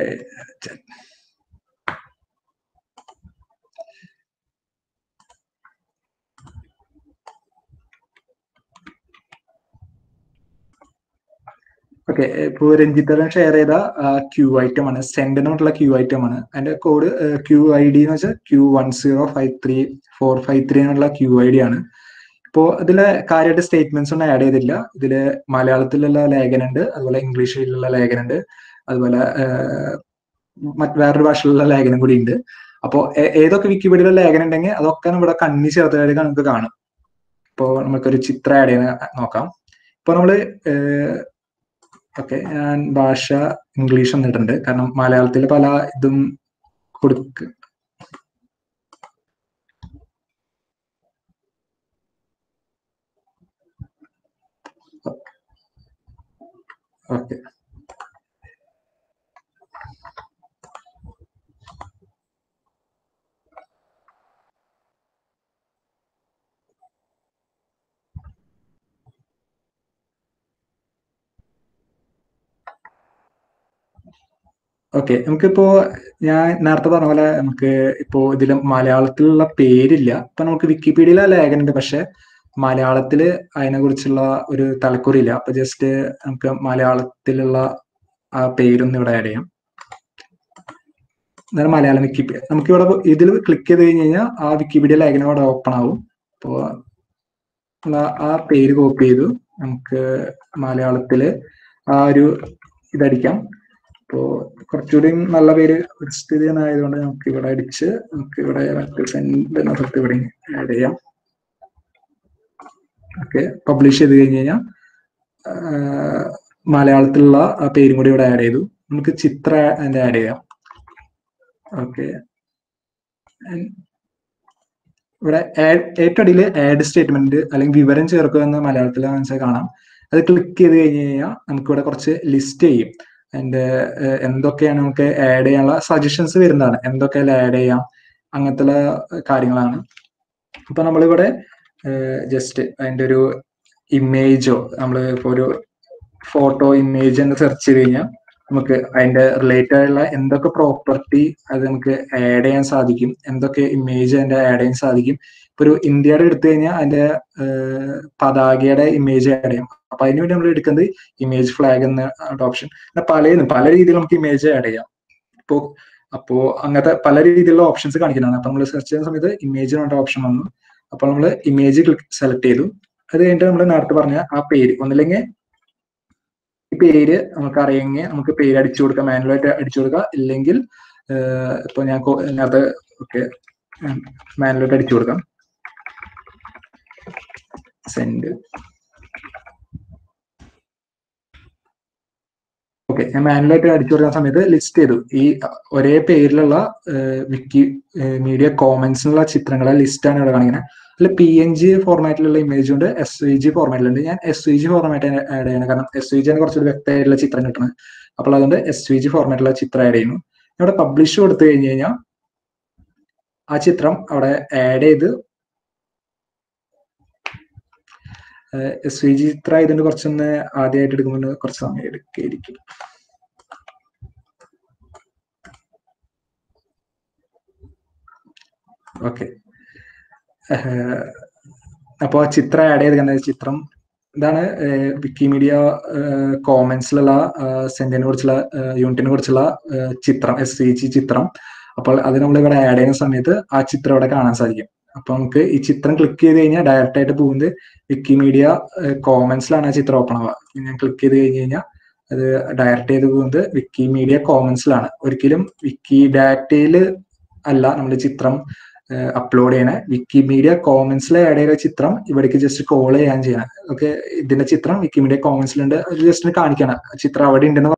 ഓക്കെ ഇപ്പോ രഞ്ജിത്തരൻ ഷെയർ ചെയ്ത ക്യൂ ഐറ്റം ആണ് സെൻഡ് എന്നുള്ള ക്യൂ ഐറ്റം ആണ് അതിന്റെ കോഡ് ക്യൂ ഐ ഡി എന്ന് വെച്ചാൽ Q one zero five three four five three എന്നുള്ള ക്യൂ ഐ ഡി ആണ് ഇപ്പോ ഇതിലെ കാര്യമായിട്ട് സ്റ്റേറ്റ്മെന്റ്സ് ഒന്നും ആഡ് ചെയ്തില്ല ഇതില് മലയാളത്തിലുള്ള ലേഖനുണ്ട് അതുപോലെ ഇംഗ്ലീഷിലുള്ള ലേഖനുണ്ട് അതുപോലെ ഏഹ്, മറ്റ് വേറൊരു ഭാഷയിലുള്ള ലേഖനം കൂടി ഉണ്ട് അപ്പോ ഏ- ഏതൊക്കെ വിക്കിപീഡിയയിലെ ലേഖനം ഉണ്ടെങ്കിൽ അതൊക്കെ ഇവിടെ കണ്ണി ചേർത്തതായിട്ട് നമുക്ക് കാണും ഇപ്പോ നമുക്കൊരു ചിത്രം ആഡ് ചെയ്യുന്ന നോക്കാം ഇപ്പൊ നമ്മള് ഓക്കെ ഞാൻ ഭാഷ ഇംഗ്ലീഷ് വന്നിട്ടുണ്ട് കാരണം മലയാളത്തിൽ പല ഇതും കൊടുക്ക ഓക്കെ ഓക്കെ നമുക്കിപ്പോ ഞാൻ നേരത്തെ പറഞ്ഞ പോലെ നമുക്ക് ഇപ്പോ ഇതിൽ മലയാളത്തിലുള്ള പേരില്ല ഇപ്പൊ നമുക്ക് വിക്കിപീഡിയയിലെ ലേഖനം ഉണ്ട് പക്ഷെ മലയാളത്തില് അതിനെ കുറിച്ചുള്ള ഒരു തലക്കുറിയില്ല അപ്പൊ ജസ്റ്റ് നമുക്ക് മലയാളത്തിലുള്ള ആ പേരൊന്ന് ഇവിടെ ആഡ് ചെയ്യാം എന്നാലും മലയാളം വിക്കിപീഡിയ നമുക്ക് ഇവിടെ ഇതിൽ ക്ലിക്ക് ചെയ്ത് കഴിഞ്ഞ് കഴിഞ്ഞാൽ ആ വിക്കിപീഡിയ ലേഖനം ഇവിടെ ഓപ്പൺ ആവും അപ്പോ ആ- ആ പേര് കോപ്പി ചെയ്തു നമുക്ക് മലയാളത്തില് ആ ഒരു ഇതടിക്കാം അപ്പോ കുറച്ചുകൂടി നല്ല പേര് ക്രിസ്ത്യൻ ആയതുകൊണ്ട് നമുക്ക് ഇവിടെ അടിച്ച് നമുക്ക് ഇവിടെ മറ്റു സെൻഡ് എന്ന സ്ഥലത്ത് ഇവിടെ ആഡ് ചെയ്യാം ഓക്കെ പബ്ലിഷ് ചെയ്ത് കഴിഞ്ഞ് കഴിഞ്ഞാൽ മലയാളത്തിലുള്ള ആ പേരും കൂടി ഇവിടെ ആഡ് ചെയ്തു നമുക്ക് ചിത്ര അതിന്റെ ആഡ് ചെയ്യാം ഓക്കെ ഇവിടെ add- ഏറ്റവും അടിയിൽ ആഡ് സ്റ്റേറ്റ്മെന്റ് അല്ലെങ്കിൽ വിവരം ചേർക്കുക എന്ന് മലയാളത്തിൽ മനസ്സിലായി കാണാം അത് ക്ലിക്ക് ചെയ്ത് കഴിഞ്ഞ് കഴിഞ്ഞാൽ നമുക്ക് ഇവിടെ കുറച്ച് ലിസ്റ്റ് ചെയ്യും അതിന്റെ ഏഹ്, എന്തൊക്കെയാണ് നമുക്ക് ആഡ് ചെയ്യാനുള്ള സജഷൻസ് വരുന്നതാണ് എന്തൊക്കെ ആഡ് ചെയ്യാം അങ്ങനത്തെ ഉള്ള കാര്യങ്ങളാണ് അപ്പൊ നമ്മളിവിടെ ജസ്റ്റ് അതിന്റെ ഒരു ഇമേജോ നമ്മൾ ഇപ്പോൾ ഒരു ഫോട്ടോ ഇമേജ് എന്ന് സെർച്ച് ചെയ്ത് കഴിഞ്ഞാൽ നമുക്ക് അതിന്റെ റിലേറ്റഡ് ആയിട്ടുള്ള എന്തൊക്കെ പ്രോപ്പർട്ടി അത് നമുക്ക് ആഡ് ചെയ്യാൻ സാധിക്കും എന്തൊക്കെ ഇമേജ് അതിന്റെ ആഡ് ചെയ്യാൻ സാധിക്കും ഇപ്പൊ ഒരു ഇന്ത്യയുടെ എടുത്തു കഴിഞ്ഞാൽ അതിന്റെ ഏഹ്, പതാകയുടെ ഇമേജ് ആഡ് ചെയ്യാം അപ്പൊ അതിന് വേണ്ടി നമ്മൾ എടുക്കുന്നത് ഇമേജ് ഫ്ലാഗ് എന്ന ഓപ്ഷൻ പിന്നെ പലതും പല രീതിയിൽ നമുക്ക് ഇമേജ് ആഡ് ചെയ്യാം ഇപ്പോ അപ്പോ അങ്ങനത്തെ പല രീതിയിലുള്ള ഓപ്ഷൻസ് കാണിക്കുന്നതാണ് അപ്പൊ നമ്മൾ സെർച്ച് ചെയ്യുന്ന സമയത്ത് ഇമേജ് പറഞ്ഞ ഓപ്ഷൻ വന്നു അപ്പൊ നമ്മൾ ഇമേജ് ക്ലിക്ക് സെലക്ട് ചെയ്തു അത് കഴിഞ്ഞിട്ട് നമ്മൾ നേരത്തെ പറഞ്ഞ ആ പേര് ഒന്നില്ലെങ്കിൽ ഈ പേര് നമുക്ക് അറിയെങ്കിൽ നമുക്ക് പേര് അടിച്ചു കൊടുക്കാം മാനുവലായിട്ട് അടിച്ചു കൊടുക്കാം ഇല്ലെങ്കിൽ ഏഹ്, ഇപ്പൊ ഞാൻ കൊ- നേരത്തെ ഓക്കെ മാനുവലായിട്ട് അടിച്ചു കൊടുക്കാം സെൻഡ് ഓക്കെ ഞാൻ മാനുവലായിട്ട് അടിച്ചു കൊടുക്കുന്ന സമയത്ത് ലിസ്റ്റ് ചെയ്തു ഈ ഒരേ പേരിലുള്ള വിക്കി മീഡിയ കോമൻസിനുള്ള ചിത്രങ്ങളെ ലിസ്റ്റാണ് ഇവിടെ കാണിക്കുന്നത് അതിൽ പി എൻ ജി ഫോർമാറ്റിലുള്ള ഇമേജ് ഉണ്ട് എസ് വി ജി ഫോർമാറ്റിലുണ്ട് ഞാൻ S V G format add ചെയ്യണം കാരണം എസ് വി ജി ആണ് കുറച്ചുകൂടി വ്യക്തമായിട്ടുള്ള ചിത്രം കിട്ടുന്നത് അപ്പോൾ അതുകൊണ്ട് എസ് വി ജി ഫോർമാറ്റിലുള്ള ചിത്രം ആഡ് ചെയ്യുന്നു ഇവിടെ പബ്ലിഷ് കൊടുത്തു കഴിഞ്ഞ് കഴിഞ്ഞാൽ ആ ചിത്രം അവിടെ ആഡ് ചെയ്ത് എസ് വി ജി ചിത്രം ഇതിന്റെ കുറച്ചൊന്ന് ആദ്യമായിട്ട് എടുക്കുമ്പോൾ കുറച്ച് സമയം എടുക്കുകയായിരിക്കും ഓക്കെ അപ്പോൾ ചിത്രം ആഡ് ചെയ്ത് കണ്ട ചിത്രം ഇതാണ് വിക്കിമീഡിയ കോമൻസിലുള്ള സെന്റിനെ കുറിച്ചുള്ള യൂണിറ്റിനെ കുറിച്ചുള്ള ഏഹ്, ചിത്രം എസ് സി ജി ചിത്രം അപ്പോൾ അത് നമ്മൾ ഇവിടെ ആഡ് ചെയ്യുന്ന സമയത്ത് ആ ചിത്രം ഇവിടെ കാണാൻ സാധിക്കും അപ്പൊ നമുക്ക് ഈ ചിത്രം ക്ലിക്ക് ചെയ്ത് കഴിഞ്ഞാൽ ഡയറക്റ്റ് ആയിട്ട് പോകുന്നത് വിക്കിമീഡിയ കോമൻസിലാണ് ആ ചിത്രം ഓപ്പൺ ആവുക ഞാൻ ക്ലിക്ക് ചെയ്ത് കഴിഞ്ഞ് കഴിഞ്ഞാൽ അത് ഡയറക്റ്റ് ചെയ്ത് പോകുന്നത് വിക്കിമീഡിയ കോമൻസിലാണ് ഒരിക്കലും വിക്കി ഡാറ്റയിൽ അല്ല നമ്മൾ ചിത്രം അപ്ലോഡ് ചെയ്യണേ വിക്കിമീഡിയ കോമൻസിൽ ആഡ് ചെയ്ത ചിത്രം ഇവിടേക്ക് ജസ്റ്റ് കോൾ ചെയ്യാൻ ചെയ്യണം ഓക്കെ ഇതിന്റെ ചിത്രം വിക്കിമീഡിയ കോമൻസിലുണ്ട് ജസ്റ്റ് കാണിക്കണം ചിത്രം അവിടെ ഉണ്ടെന്ന്